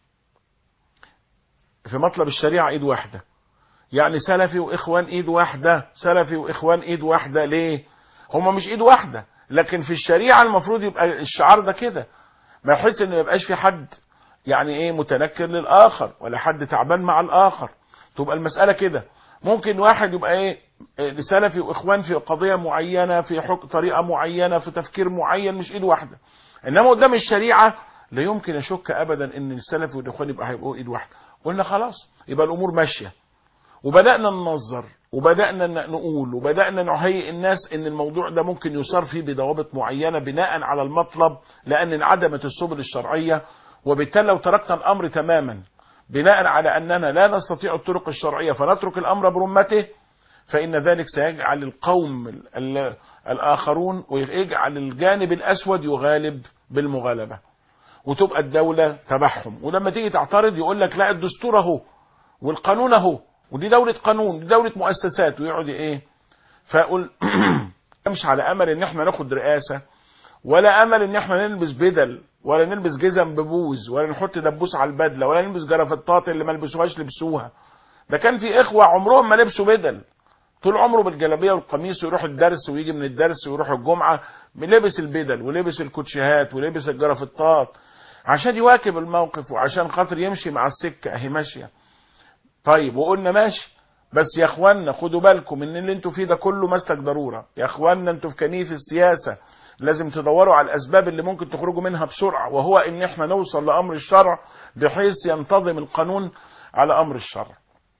في مطلب الشريعه ايد واحده. يعني سلفي واخوان ايد واحده، سلفي واخوان ايد واحده ليه؟ هم مش ايد واحده، لكن في الشريعه المفروض يبقى الشعار ده كده. ما يحس ان ما يبقاش في حد يعني ايه متنكر للاخر ولا حد تعبان مع الاخر. تبقى المساله كده. ممكن واحد يبقى ايه إيه سلفي واخوان في قضيه معينه في حك... طريقه معينه في تفكير معين مش ايد واحده انما قدام الشريعه لا يمكن اشك ابدا ان السلفي والاخوان يبقى هيبقوا ايد واحده قلنا خلاص يبقى الامور ماشيه وبدانا ننظر وبدانا ن- نقول وبدانا نهيئ الناس ان الموضوع ده ممكن يصار فيه بضوابط معينه بناء على المطلب لان انعدمت السبل الشرعيه وبالتالي لو تركنا الامر تماما بناء على اننا لا نستطيع الطرق الشرعيه فنترك الامر برمته فإن ذلك سيجعل القوم ال- ال- الآخرون ويجعل الجانب الأسود يغالب بالمغالبة وتبقى الدولة تبعهم ولما تيجي تعترض يقول لك لا الدستور اهو والقانون اهو ودي دولة قانون دي دولة مؤسسات ويقعد ايه فاقول مش على امل ان احنا ناخد رئاسة ولا امل ان احنا نلبس بدل ولا نلبس جزم ببوز ولا نحط دبوس على البدله ولا نلبس جرافطات اللي ما لبسوهاش لبسوها ده كان في اخوه عمرهم ما لبسوا بدل طول عمره بالجلابيه والقميص ويروح الدرس ويجي من الدرس ويروح الجمعه لبس البدل ولبس الكوتشيهات ولبس الجرافطات عشان يواكب الموقف وعشان خاطر يمشي مع السكه اهي ماشيه طيب وقلنا ماشي بس يا اخوانا خدوا بالكم ان اللي انتوا فيه ده كله مسلك ضروره يا اخوانا انتوا في كنيف السياسه لازم تدوروا على الاسباب اللي ممكن تخرجوا منها بسرعه وهو ان احنا نوصل لامر الشرع بحيث ينتظم القانون على امر الشرع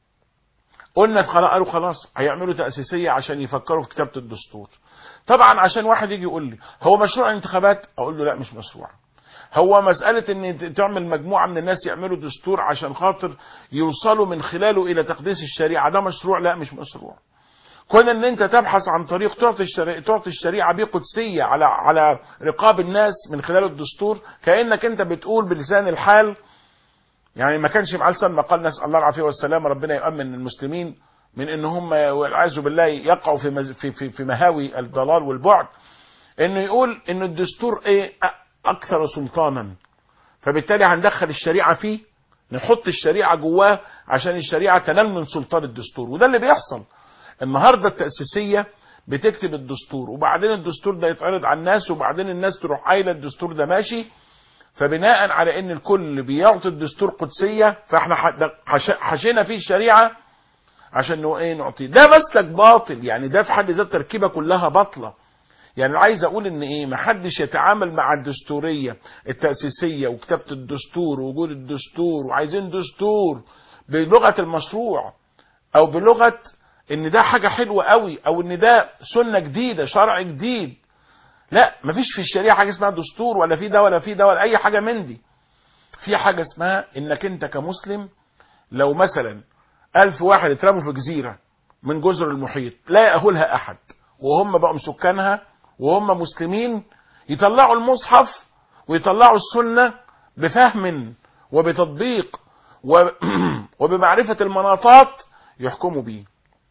قلنا خلاص قالوا خلاص هيعملوا تاسيسيه عشان يفكروا في كتابه الدستور طبعا عشان واحد يجي يقول لي هو مشروع انتخابات اقول له لا مش مشروع هو مسألة ان تعمل مجموعة من الناس يعملوا دستور عشان خاطر يوصلوا من خلاله الى تقديس الشريعة ده مشروع لا مش مشروع كون ان انت تبحث عن طريق تعطي الشريعة, تعطي الشريعة بيه قدسية على على رقاب الناس من خلال الدستور كأنك انت بتقول بلسان الحال يعني ما كانش مع لسان ما قال نسأل الله العافية والسلام ربنا يؤمن المسلمين من ان هم والعياذ بالله يقعوا في مز- في في, في مهاوي الضلال والبعد انه يقول ان الدستور ايه اكثر سلطانا فبالتالي هندخل الشريعه فيه نحط الشريعه جواه عشان الشريعه تنال من سلطان الدستور وده اللي بيحصل النهارده التاسيسيه بتكتب الدستور وبعدين الدستور ده يتعرض على الناس وبعدين الناس تروح قايله الدستور ده ماشي فبناء على ان الكل بيعطي الدستور قدسيه فاحنا ح- ده حش- حشينا فيه الشريعه عشان نو- ايه نعطيه ده مسلك باطل يعني ده في حد ذات تركيبه كلها باطله يعني عايز اقول ان ايه ما حدش يتعامل مع الدستوريه التاسيسيه وكتابه الدستور ووجود الدستور وعايزين دستور بلغه المشروع او بلغه ان ده حاجه حلوه قوي او ان ده سنه جديده شرع جديد لا مفيش في الشريعه حاجه اسمها دستور ولا في ده ولا في ده ولا اي حاجه من دي في حاجه اسمها انك انت كمسلم لو مثلا ألف واحد اترموا في جزيرة من جزر المحيط لا يأهلها أحد وهم بقوا سكانها وهم مسلمين يطلعوا المصحف ويطلعوا السنة بفهم وبتطبيق و- وبمعرفة المناطات يحكموا بيه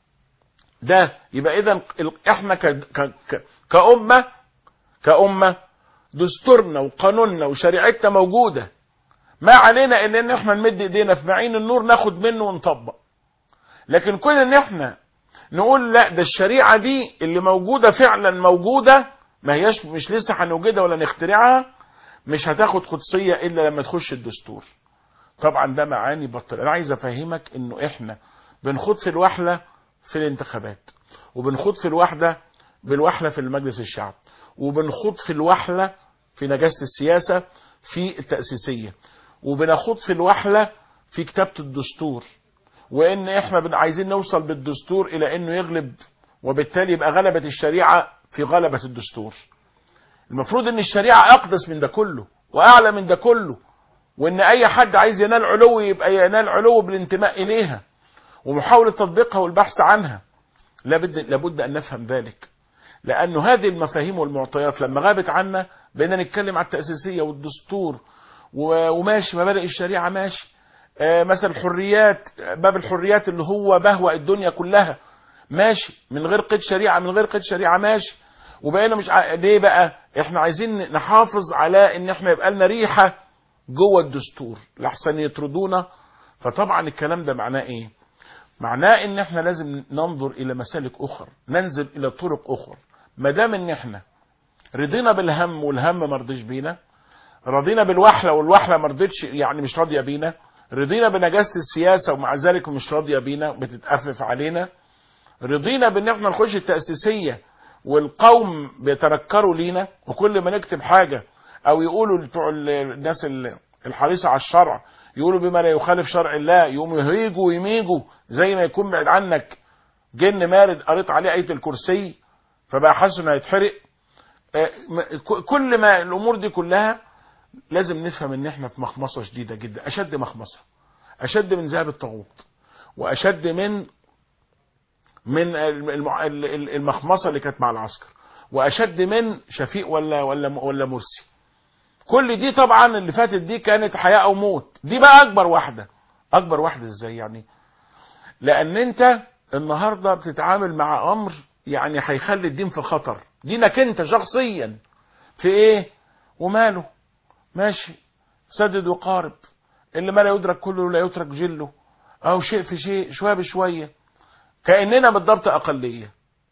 ده يبقى إذا احنا ك... ك... ك... كأمة كأمة دستورنا وقانوننا وشريعتنا موجودة ما علينا الا ان احنا نمد ايدينا في معين النور ناخد منه ونطبق لكن كون ان احنا نقول لا ده الشريعه دي اللي موجوده فعلا موجوده ما هياش مش لسه هنوجدها ولا نخترعها مش هتاخد قدسيه الا لما تخش الدستور طبعا ده معاني بطل انا عايز افهمك انه احنا بنخوض في الوحله في الانتخابات وبنخوض في الوحده بالوحله في المجلس الشعب وبنخوض في الوحله في نجاسه السياسه في التاسيسيه وبنخوض في الوحله في كتابه الدستور وان احنا بن- عايزين نوصل بالدستور الى انه يغلب وبالتالي يبقى غلبة الشريعة في غلبة الدستور المفروض ان الشريعة اقدس من ده كله واعلى من ده كله وان اي حد عايز ينال علو يبقى ينال علو بالانتماء اليها ومحاولة تطبيقها والبحث عنها لابد لابد ان نفهم ذلك لانه هذه المفاهيم والمعطيات لما غابت عنا بقينا نتكلم على التأسيسية والدستور و- وماشي مبادئ الشريعة ماشي آه، مثلا الحريات باب الحريات اللي هو بهوى الدنيا كلها ماشي من غير قيد شريعه من غير قيد شريعه ماشي وبقينا مش ع... ليه بقى احنا عايزين نحافظ على ان احنا يبقى لنا ريحه جوه الدستور لحسن يطردونا فطبعا الكلام ده معناه ايه معناه ان احنا لازم ننظر الى مسالك اخرى ننزل الى طرق اخرى ما دام ان احنا رضينا بالهم والهم ما رضيش بينا رضينا بالوحله والوحله ما رضتش يعني مش راضيه بينا رضينا بنجاسه السياسه ومع ذلك مش راضيه بينا بتتأفف علينا رضينا بان احنا نخش التأسيسية والقوم بيتنكروا لينا وكل ما نكتب حاجة او يقولوا بتوع ال- الناس ال- الحريصة على الشرع يقولوا بما لا يخالف شرع الله يقوموا يهيجوا ويميجوا زي ما يكون بعد عنك جن مارد قريت عليه آية الكرسي فبقى حاسس انه هيتحرق آه، م- ك- كل ما الامور دي كلها لازم نفهم ان احنا في مخمصة شديدة جدا اشد مخمصة اشد من ذهب الطاغوت واشد من من المع- ال- ال- المخمصه اللي كانت مع العسكر واشد من شفيق ولا ولا ولا مرسي كل دي طبعا اللي فاتت دي كانت حياه او موت دي بقى اكبر واحده اكبر واحده ازاي يعني لان انت النهارده بتتعامل مع امر يعني هيخلي الدين في خطر دينك انت شخصيا في ايه وماله ماشي سدد وقارب اللي ما لا يدرك كله لا يترك جله او شيء في شيء شويه بشويه كاننا بالضبط اقليه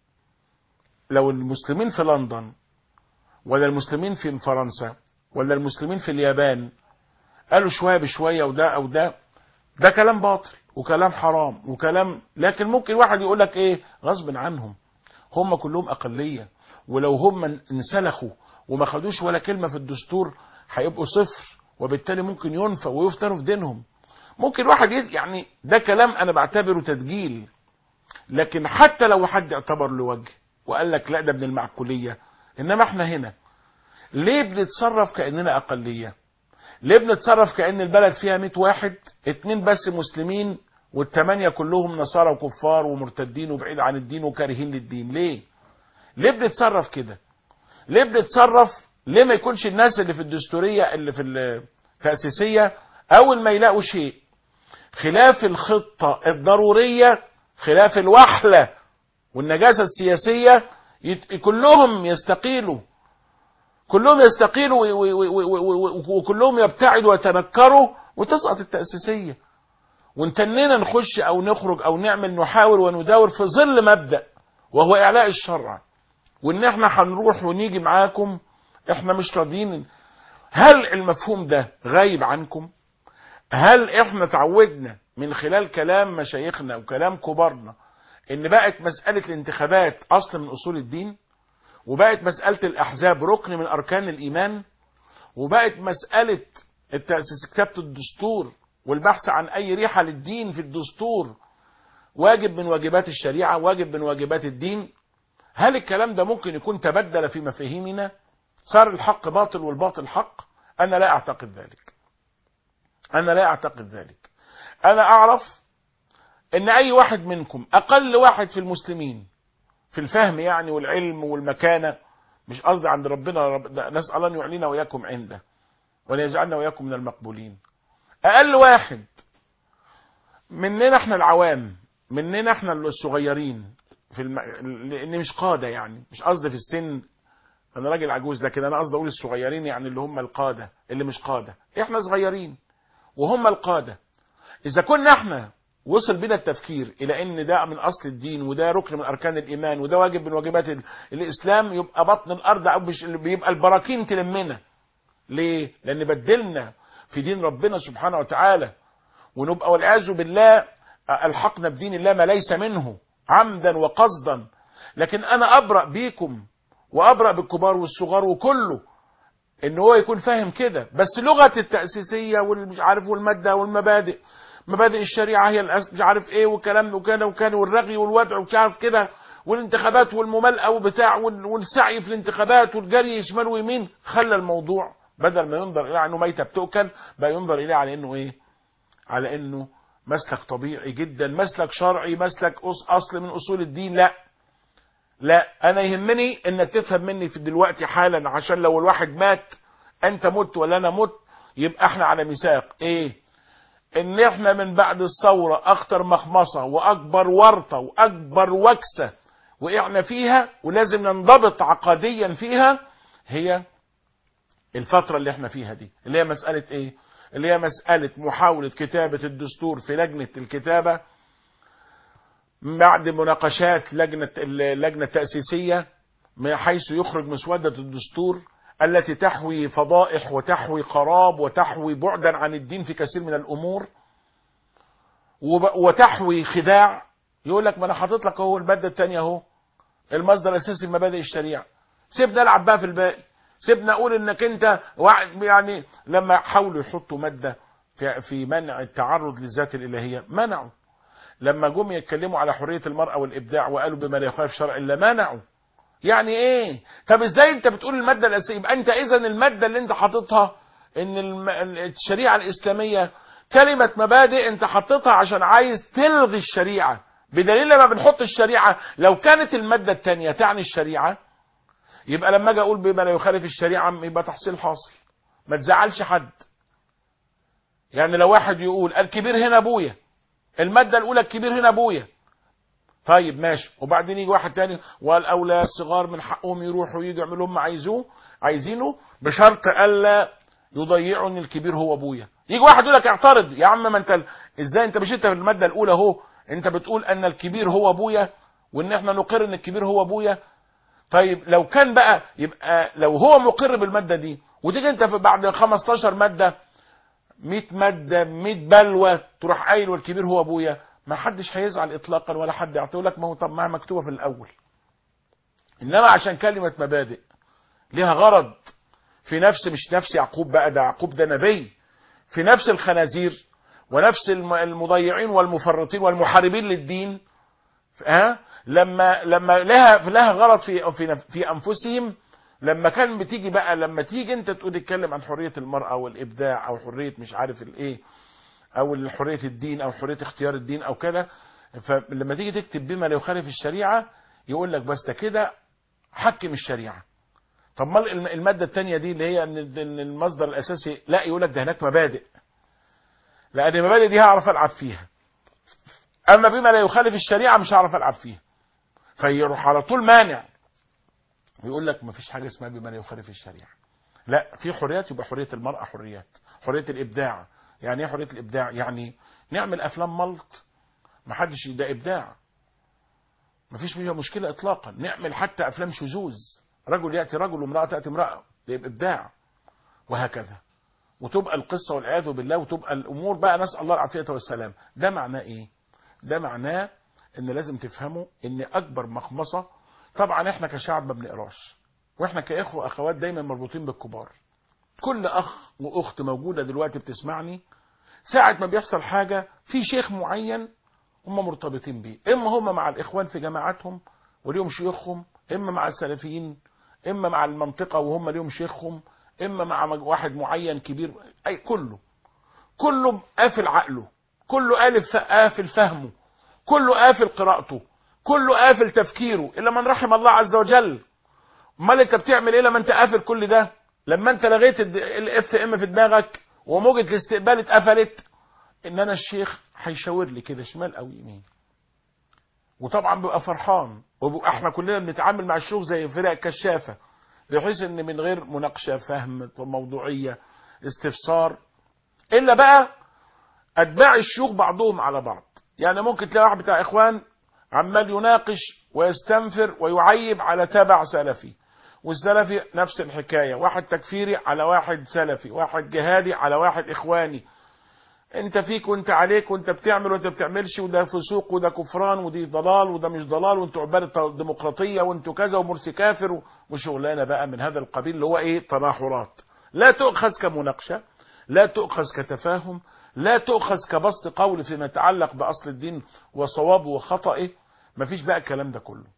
لو المسلمين في لندن ولا المسلمين في فرنسا ولا المسلمين في اليابان قالوا شويه بشويه وده او ده ده كلام باطل وكلام حرام وكلام لكن ممكن واحد يقول لك ايه غصب عنهم هم كلهم اقليه ولو هم انسلخوا وما خدوش ولا كلمه في الدستور هيبقوا صفر وبالتالي ممكن ينفوا ويفتنوا في دينهم ممكن واحد يد- يعني ده كلام انا بعتبره تدجيل لكن حتى لو حد اعتبر له وجه وقال لك لا ده ابن المعقوليه انما احنا هنا ليه بنتصرف كاننا اقليه ليه بنتصرف كان البلد فيها 100 واحد اتنين بس مسلمين والثمانيه كلهم نصارى وكفار ومرتدين وبعيد عن الدين وكارهين للدين ليه ليه بنتصرف كده ليه بنتصرف ليه ما يكونش الناس اللي في الدستوريه اللي في التاسيسيه اول ما يلاقوا شيء خلاف الخطه الضروريه خلاف الوحله والنجاسه السياسيه يت... كلهم يستقيلوا كلهم يستقيلوا و- و- و- و- و- وكلهم يبتعدوا ويتنكروا وتسقط التأسيسية ونتنينا نخش أو نخرج أو نعمل نحاول ونداور في ظل مبدأ وهو إعلاء الشرع وإن إحنا هنروح ونيجي معاكم إحنا مش راضيين هل المفهوم ده غايب عنكم؟ هل إحنا تعودنا من خلال كلام مشايخنا وكلام كبارنا إن بقت مسألة الانتخابات أصل من أصول الدين؟ وبقت مسألة الأحزاب ركن من أركان الإيمان وبقت مسألة التأسيس كتابة الدستور والبحث عن أي ريحة للدين في الدستور واجب من واجبات الشريعة واجب من واجبات الدين هل الكلام ده ممكن يكون تبدل في مفاهيمنا صار الحق باطل والباطل حق أنا لا أعتقد ذلك أنا لا أعتقد ذلك أنا أعرف أن أي واحد منكم أقل واحد في المسلمين في الفهم يعني والعلم والمكانة مش قصدي عند ربنا رب ده نسأل أن يعلينا وإياكم عنده وأن يجعلنا وإياكم من المقبولين أقل واحد مننا احنا العوام مننا احنا الصغيرين في الم... لأن مش قادة يعني مش قصدي في السن أنا راجل عجوز لكن أنا قصدي أقول الصغيرين يعني اللي هم القادة اللي مش قادة احنا صغيرين وهم القادة إذا كنا احنا وصل بنا التفكير الى ان ده من اصل الدين وده ركن من اركان الايمان وده واجب من واجبات ال- الاسلام يبقى بطن الارض او مش بيبقى البراكين تلمنا ليه لان بدلنا في دين ربنا سبحانه وتعالى ونبقى والعياذ بالله الحقنا بدين الله ما ليس منه عمدا وقصدا لكن انا ابرا بيكم وابرا بالكبار والصغار وكله ان هو يكون فاهم كده بس لغه التاسيسيه والمش عارف والماده والمبادئ مبادئ الشريعه هي الأس... مش عارف ايه والكلام وكان وكان والرغي والودع ومش عارف كده والانتخابات والممالئه وبتاع وال- والسعي في الانتخابات والجري شمال ويمين خلى الموضوع بدل ما ينظر الى انه ميته بتؤكل بقى ينظر اليه على انه ايه؟ على انه مسلك طبيعي جدا مسلك شرعي مسلك أص... اصل من اصول الدين لا لا انا يهمني انك تفهم مني في دلوقتي حالا عشان لو الواحد مات انت مت ولا انا مت يبقى احنا على ميثاق ايه ان احنا من بعد الثورة اخطر مخمصة واكبر ورطة واكبر وكسة وقعنا فيها ولازم ننضبط عقديا فيها هي الفترة اللي احنا فيها دي اللي هي مسألة ايه اللي هي مسألة محاولة كتابة الدستور في لجنة الكتابة بعد مناقشات لجنة اللجنة التأسيسية من حيث يخرج مسودة الدستور التي تحوي فضائح وتحوي قراب وتحوي بعدا عن الدين في كثير من الامور وب- وتحوي خداع يقول لك ما انا حاطط لك اهو الماده الثانيه اهو المصدر الاساسي لمبادئ الشريعه سيبنا العب بقى في الباقي سيبنا اقول انك انت وع- يعني لما حاولوا يحطوا ماده في في منع التعرض للذات الالهيه منعوا لما جم يتكلموا على حريه المراه والابداع وقالوا بما لا يخالف شرع الا منعوا يعني ايه طب ازاي انت بتقول الماده الاساسيه يبقى انت اذا الماده اللي انت حاططها ان الم- الشريعه الاسلاميه كلمه مبادئ انت حاططها عشان عايز تلغي الشريعه بدليل لما بنحط الشريعة لو كانت المادة الثانية تعني الشريعة يبقى لما اجي اقول بما لا يخالف الشريعة يبقى تحصيل حاصل ما تزعلش حد يعني لو واحد يقول الكبير هنا ابويا المادة الاولى الكبير هنا ابويا طيب ماشي وبعدين يجي واحد تاني والاولاد الصغار من حقهم يروحوا ويجوا يعملوا هم عايزوه عايزينه بشرط الا يضيعوا ان الكبير هو ابويا يجي واحد يقول لك اعترض يا عم ما انت ال- ازاي انت مش انت في الماده الاولى اهو انت بتقول ان الكبير هو ابويا وان احنا نقر ان الكبير هو ابويا طيب لو كان بقى يبقى لو هو مقر بالماده دي وتيجي انت في بعد 15 ماده 100 ماده 100 بلوه تروح قايل والكبير هو ابويا ما حدش هيزعل اطلاقا ولا حد يعطيه لك ما هو طب ما هي مكتوبه في الاول انما عشان كلمه مبادئ ليها غرض في نفس مش نفس يعقوب بقى ده يعقوب ده نبي في نفس الخنازير ونفس الم- المضيعين والمفرطين والمحاربين للدين ها لما لما لها لها غرض في في نف- في انفسهم لما كان بتيجي بقى لما تيجي انت تقول تتكلم عن حريه المراه والابداع او حريه مش عارف الايه او حريه الدين او حريه اختيار الدين او كده فلما تيجي تكتب بما لا يخالف الشريعه يقول لك بس ده كده حكم الشريعه طب ما الم- الماده الثانيه دي اللي هي ان إن المصدر الاساسي لا يقول لك ده هناك مبادئ لان المبادئ دي هعرف العب فيها اما بما لا يخالف الشريعه مش هعرف العب فيها فيروح على طول مانع ويقول لك ما فيش حاجه اسمها بما لا يخالف الشريعه لا في حريات يبقى حريه المراه حريات حريه الابداع يعني ايه حريه الابداع يعني نعمل افلام ملط ما حدش ده ابداع ما فيش فيها مشكله اطلاقا نعمل حتى افلام شذوذ رجل ياتي رجل وامراه تاتي امراه ده يبقى ابداع وهكذا وتبقى القصه والعياذ بالله وتبقى الامور بقى نسال الله العافيه والسلام ده معناه ايه ده معناه ان لازم تفهموا ان اكبر مخمصه طبعا احنا كشعب ما بنقراش واحنا كاخوه اخوات دايما مربوطين بالكبار كل اخ واخت موجوده دلوقتي بتسمعني ساعه ما بيحصل حاجه في شيخ معين هم مرتبطين بيه اما هم مع الاخوان في جماعاتهم وليهم شيوخهم اما مع السلفيين اما مع المنطقه وهم ليهم شيخهم اما مع مج- واحد معين كبير اي كله كله قافل عقله كله قالب قافل فهمه كله قافل قراءته كله قافل تفكيره الا من رحم الله عز وجل امال انت بتعمل ايه لما انت قافل كل ده لما انت لغيت الاف ام في دماغك وموجة الاستقبال اتقفلت ان انا الشيخ هيشاور لي كده شمال او يمين وطبعا بيبقى فرحان وبيبقى احنا كلنا بنتعامل مع الشيوخ زي فرق كشافه بحيث ان من غير مناقشه فهم موضوعيه استفسار الا بقى اتباع الشيوخ بعضهم على بعض يعني ممكن تلاقي واحد بتاع اخوان عمال يناقش ويستنفر ويعيب على تبع سلفي والسلفي نفس الحكايه واحد تكفيري على واحد سلفي واحد جهادي على واحد اخواني انت فيك وانت عليك وانت بتعمل وانت بتعملش وده فسوق وده كفران ودي ضلال وده مش ضلال وانتوا عباده ديمقراطيه وانتوا كذا ومرسي كافر وشغلانه بقى من هذا القبيل اللي هو ايه تناحرات لا تؤخذ كمناقشه لا تؤخذ كتفاهم لا تؤخذ كبسط قول فيما يتعلق باصل الدين وصوابه وخطئه مفيش بقى الكلام ده كله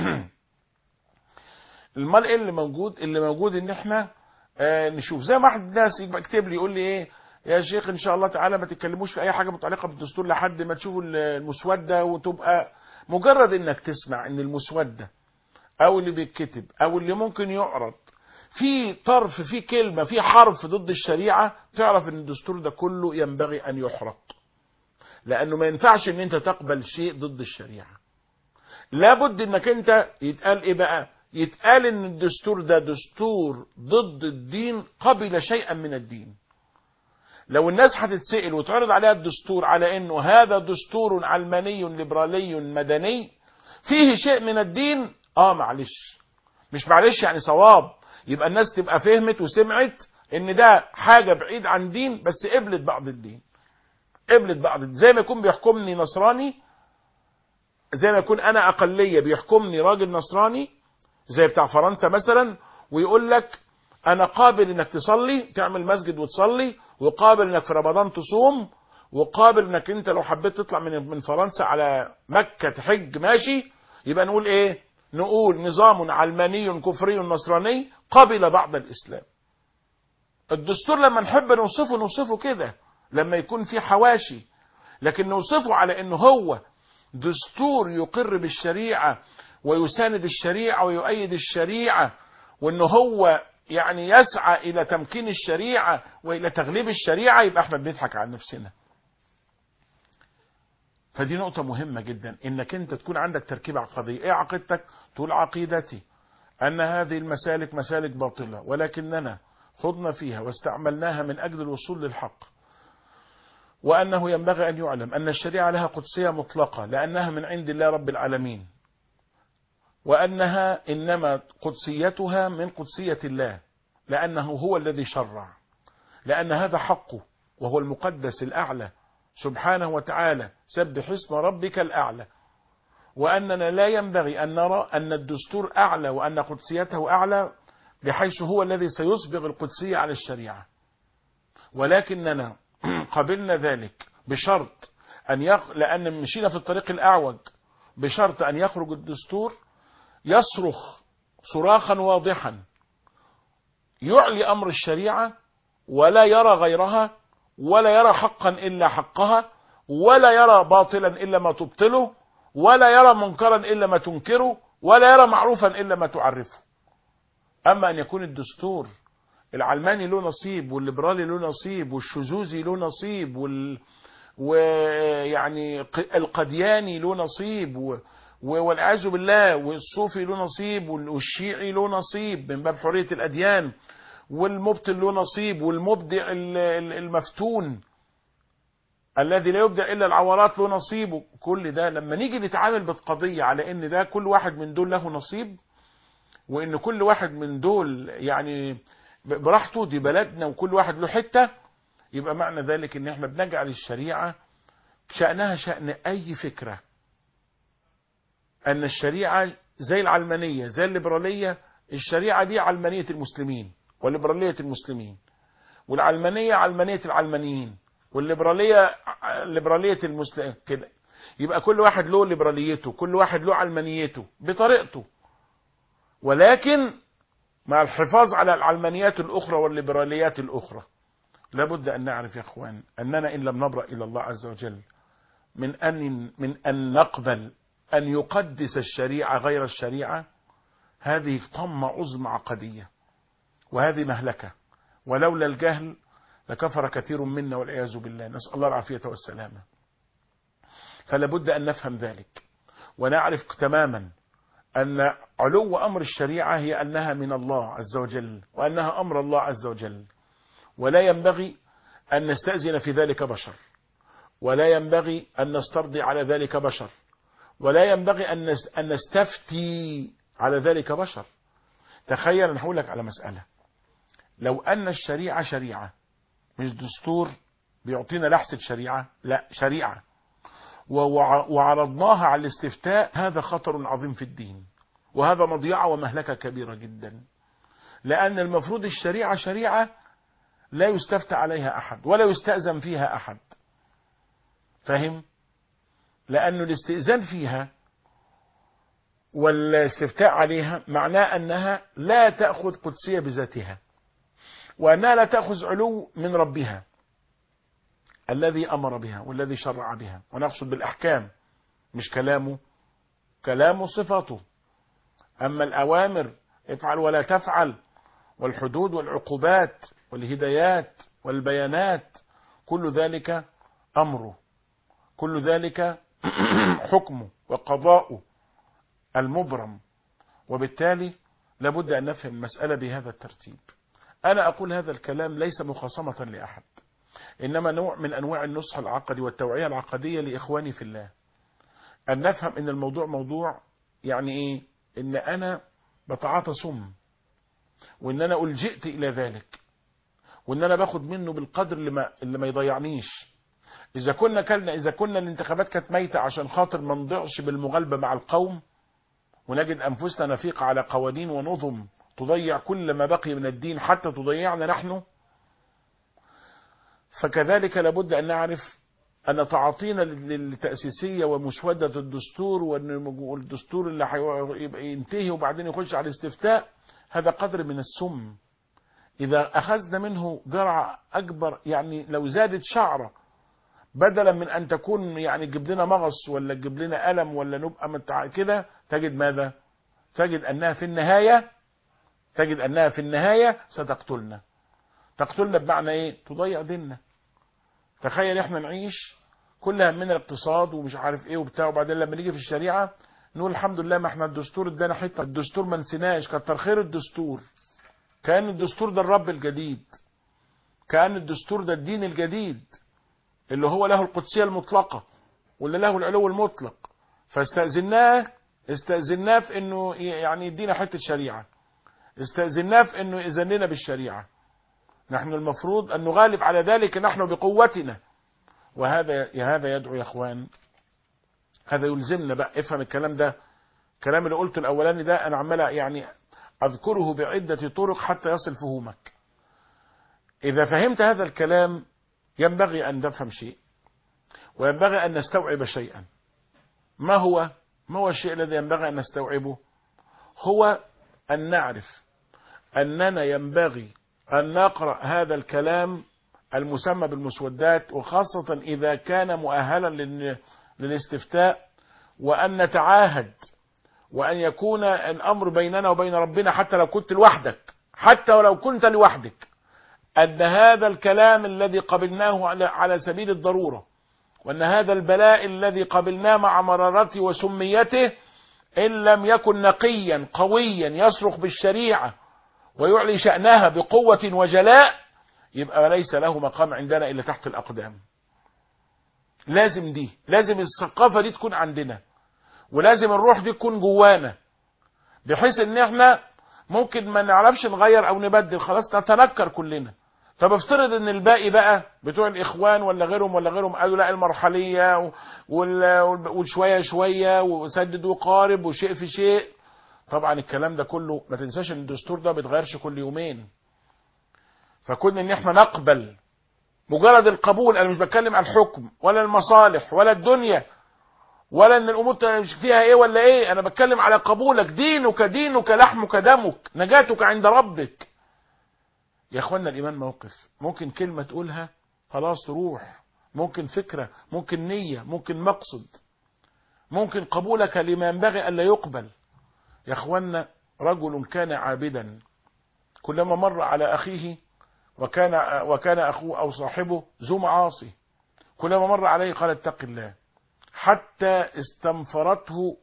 المال ايه اللي موجود اللي موجود ان احنا آه نشوف زي ما واحد الناس يبقى يكتب لي يقول لي ايه يا شيخ ان شاء الله تعالى ما تتكلموش في اي حاجه متعلقه بالدستور لحد ما تشوفوا المسوده وتبقى مجرد انك تسمع ان المسوده او اللي بيتكتب او اللي ممكن يعرض في طرف في كلمه في حرف ضد الشريعه تعرف ان الدستور ده كله ينبغي ان يحرق لانه ما ينفعش ان انت تقبل شيء ضد الشريعه لابد انك انت يتقال ايه بقى يتقال ان الدستور ده دستور ضد الدين قبل شيئا من الدين لو الناس هتتسأل وتعرض عليها الدستور على انه هذا دستور علماني ليبرالي مدني فيه شيء من الدين اه معلش مش معلش يعني صواب يبقى الناس تبقى فهمت وسمعت ان ده حاجة بعيد عن دين بس قبلت بعض الدين قبلت بعض الدين. زي ما يكون بيحكمني نصراني زي ما يكون انا اقلية بيحكمني راجل نصراني زي بتاع فرنسا مثلا ويقول لك انا قابل انك تصلي تعمل مسجد وتصلي وقابل انك في رمضان تصوم وقابل انك انت لو حبيت تطلع من من فرنسا على مكة تحج ماشي يبقى نقول ايه نقول نظام علماني كفري نصراني قبل بعض الاسلام الدستور لما نحب نوصفه نوصفه كده لما يكون في حواشي لكن نوصفه على انه هو دستور يقر بالشريعة ويساند الشريعة ويؤيد الشريعة وان هو يعني يسعى الى تمكين الشريعة والى تغليب الشريعة يبقى احنا بنضحك على نفسنا فدي نقطة مهمة جدا انك انت تكون عندك تركيبة عقدية ايه عقيدتك تقول عقيدتي ان هذه المسالك مسالك باطلة ولكننا خضنا فيها واستعملناها من اجل الوصول للحق وانه ينبغي ان يعلم ان الشريعة لها قدسية مطلقة لانها من عند الله رب العالمين وانها انما قدسيتها من قدسية الله لانه هو الذي شرع لان هذا حقه وهو المقدس الاعلى سبحانه وتعالى سبح اسم ربك الأعلى وأننا لا ينبغي أن نرى أن الدستور أعلى وأن قدسيته أعلى بحيث هو الذي سيصبغ القدسية على الشريعة ولكننا قبلنا ذلك بشرط أن يق... لأن مشينا في الطريق الأعوج بشرط أن يخرج الدستور يصرخ صراخا واضحا يعلي أمر الشريعة ولا يرى غيرها ولا يرى حقا إلا حقها ولا يرى باطلا إلا ما تبطله ولا يرى منكرا إلا ما تنكره ولا يرى معروفا إلا ما تعرفه أما أن يكون الدستور العلماني له نصيب والليبرالي له نصيب والشذوذي له نصيب وال ويعني القدياني له نصيب و... والعياذ بالله والصوفي له نصيب والشيعي له نصيب من باب حرية الأديان والمبطل له نصيب والمبدع المفتون الذي لا يبدع الا العورات له نصيب كل ده لما نيجي نتعامل بالقضيه على ان ده كل واحد من دول له نصيب وان كل واحد من دول يعني براحته دي بلدنا وكل واحد له حته يبقى معنى ذلك ان احنا بنجعل الشريعه شانها شان اي فكره ان الشريعه زي العلمانيه زي الليبراليه الشريعه دي علمانيه المسلمين وليبرالية المسلمين والعلمانية علمانية العلمانيين والليبرالية ليبرالية المسلمين كده يبقى كل واحد له ليبراليته كل واحد له علمانيته بطريقته ولكن مع الحفاظ على العلمانيات الأخرى والليبراليات الأخرى لابد أن نعرف يا أخوان أننا إن لم نبرأ إلى الله عز وجل من أن من أن نقبل أن يقدس الشريعة غير الشريعة هذه طمة عظمى عقدية وهذه مهلكة ولولا الجهل لكفر كثير منا والعياذ بالله نسأل الله العافية والسلامة فلا بد أن نفهم ذلك ونعرف تماما أن علو أمر الشريعة هي أنها من الله عز وجل وأنها أمر الله عز وجل ولا ينبغي أن نستأذن في ذلك بشر ولا ينبغي أن نسترضي على ذلك بشر ولا ينبغي أن نستفتي على ذلك بشر تخيل أنا هقول لك على مسألة لو أن الشريعة شريعة مش دستور بيعطينا لحسة شريعة لا شريعة وعرضناها على الاستفتاء هذا خطر عظيم في الدين وهذا مضيعة ومهلكة كبيرة جدا لأن المفروض الشريعة شريعة لا يستفتى عليها أحد ولا يستأذن فيها أحد فهم لأن الاستئذان فيها والاستفتاء عليها معناه أنها لا تأخذ قدسية بذاتها وأنها لا تأخذ علو من ربها الذي أمر بها والذي شرع بها ونقصد بالأحكام مش كلامه كلامه صفاته أما الأوامر افعل ولا تفعل والحدود والعقوبات والهدايات والبيانات كل ذلك أمره كل ذلك حكمه وقضاؤه المبرم وبالتالي لابد أن نفهم المسألة بهذا الترتيب أنا أقول هذا الكلام ليس مخاصمة لأحد إنما نوع من أنواع النصح العقدي والتوعية العقدية لإخواني في الله أن نفهم أن الموضوع موضوع يعني إيه إن أنا بتعاطى سم وإن أنا ألجئت إلى ذلك وإن أنا باخد منه بالقدر اللي ما, اللي ما يضيعنيش إذا كنا كلنا إذا كنا الانتخابات كانت ميتة عشان خاطر ما نضيعش بالمغالبة مع القوم ونجد أنفسنا نفيق على قوانين ونظم تضيع كل ما بقي من الدين حتى تضيعنا نحن فكذلك لابد أن نعرف أن تعاطينا للتأسيسية ومسودة الدستور والدستور اللي يبقى ينتهي وبعدين يخش على الاستفتاء هذا قدر من السم إذا أخذنا منه جرعة أكبر يعني لو زادت شعرة بدلا من ان تكون يعني تجيب لنا مغص ولا تجيب لنا الم ولا نبقى متع... كده تجد ماذا تجد انها في النهايه تجد انها في النهايه ستقتلنا تقتلنا بمعنى ايه تضيع ديننا تخيل احنا نعيش كل همنا الاقتصاد ومش عارف ايه وبتاع وبعدين لما نيجي في الشريعه نقول الحمد لله ما احنا الدستور ادانا حته الدستور ما نسيناش كتر خير الدستور كان الدستور ده الرب الجديد كان الدستور ده الدين الجديد اللي هو له القدسيه المطلقه واللي له العلو المطلق فاستاذناه استاذناه في انه يعني يدينا حته شريعه استاذناه في انه يأذن لنا بالشريعه نحن المفروض ان نغالب على ذلك نحن بقوتنا وهذا هذا يدعو يا اخوان هذا يلزمنا بقى افهم الكلام ده الكلام اللي قلته الاولاني ده انا عمال يعني اذكره بعده طرق حتى يصل فهومك اذا فهمت هذا الكلام ينبغي ان نفهم شيء وينبغي ان نستوعب شيئا ما هو ما هو الشيء الذي ينبغي ان نستوعبه هو ان نعرف اننا ينبغي ان نقرا هذا الكلام المسمى بالمسودات وخاصه اذا كان مؤهلا لل- للاستفتاء وان نتعاهد وان يكون الامر بيننا وبين ربنا حتى لو كنت لوحدك حتى ولو كنت لوحدك ان هذا الكلام الذي قبلناه على على سبيل الضروره وان هذا البلاء الذي قبلناه مع مرارته وسميته ان لم يكن نقيا قويا يصرخ بالشريعه ويعلي شانها بقوه وجلاء يبقى ليس له مقام عندنا الا تحت الاقدام لازم دي لازم الثقافه دي تكون عندنا ولازم الروح دي تكون جوانا بحيث ان احنا ممكن ما نعرفش نغير او نبدل خلاص نتنكر كلنا طب افترض ان الباقي بقى بتوع الاخوان ولا غيرهم ولا غيرهم قالوا لا المرحليه و- وال- وال- وشويه شويه وسدد وقارب وشيء في شيء طبعا الكلام ده كله ما تنساش ان الدستور ده بيتغيرش كل يومين فكون ان احنا نقبل مجرد القبول انا مش بتكلم عن الحكم ولا المصالح ولا الدنيا ولا ان الامور مش فيها ايه ولا ايه انا بتكلم على قبولك دينك دينك لحمك دمك نجاتك عند ربك يا اخوانا الايمان موقف ممكن كلمه تقولها خلاص تروح ممكن فكره ممكن نيه ممكن مقصد ممكن قبولك لما ينبغي الا يقبل يا اخوانا رجل كان عابدا كلما مر على اخيه وكان وكان اخوه او صاحبه ذو معاصي كلما مر عليه قال اتق الله حتى استنفرته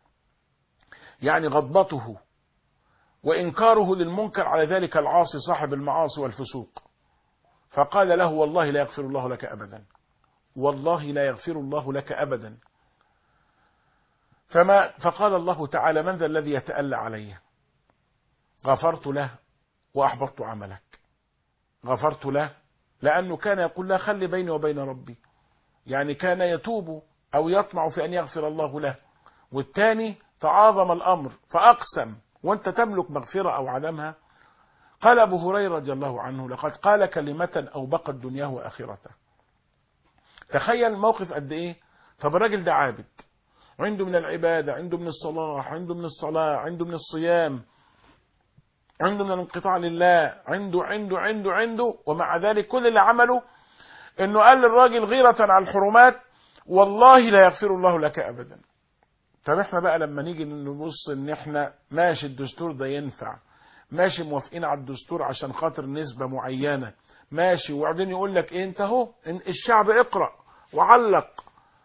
يعني غضبته وانكاره للمنكر على ذلك العاصي صاحب المعاصي والفسوق فقال له والله لا يغفر الله لك ابدا والله لا يغفر الله لك ابدا فما فقال الله تعالى من ذا الذي يتألى علي غفرت له واحبطت عملك غفرت له لانه كان يقول لا خلي بيني وبين ربي يعني كان يتوب او يطمع في ان يغفر الله له والثاني تعاظم الامر فاقسم وانت تملك مغفره او عدمها قال ابو هريره رضي الله عنه لقد قال كلمه اوبقت دنياه واخرته تخيل موقف قد ايه طب الراجل ده عابد عنده من العباده عنده من الصلاح عنده من الصلاه عنده من الصيام عنده من الانقطاع لله عنده عنده عنده عنده ومع ذلك كل اللي عمله انه قال للراجل غيرة على الحرمات والله لا يغفر الله لك ابدا طب احنا بقى لما نيجي نبص ان احنا ماشي الدستور ده ينفع ماشي موافقين على الدستور عشان خاطر نسبة معينة ماشي وبعدين يقول لك ايه انت اهو إن الشعب اقرأ وعلق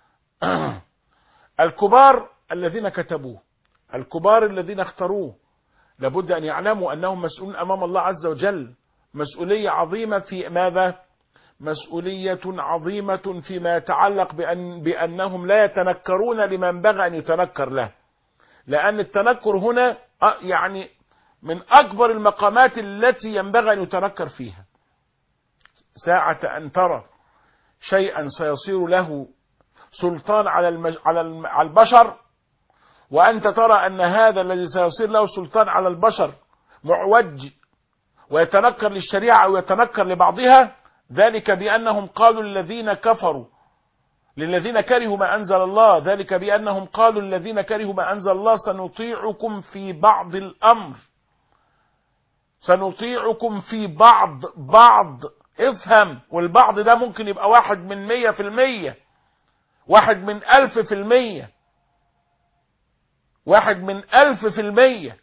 الكبار الذين كتبوه الكبار الذين اختاروه لابد ان يعلموا انهم مسؤولون امام الله عز وجل مسؤولية عظيمة في ماذا مسؤولية عظيمة فيما يتعلق بأن بأنهم لا يتنكرون لما ينبغي أن يتنكر له لأن التنكر هنا آه، يعني من أكبر المقامات التي ينبغي أن يتنكر فيها ساعة أن ترى شيئا سيصير له سلطان على المج... على الم- على البشر وأنت ترى أن هذا الذي سيصير له سلطان على البشر معوج ويتنكر للشريعة أو يتنكر لبعضها ذلك بأنهم قالوا الذين كفروا للذين كرهوا ما أنزل الله ذلك بأنهم قالوا الذين كرهوا ما أنزل الله سنطيعكم في بعض الأمر سنطيعكم في بعض بعض افهم والبعض ده ممكن يبقى واحد من مية في المية واحد من ألف في المية واحد من ألف في المية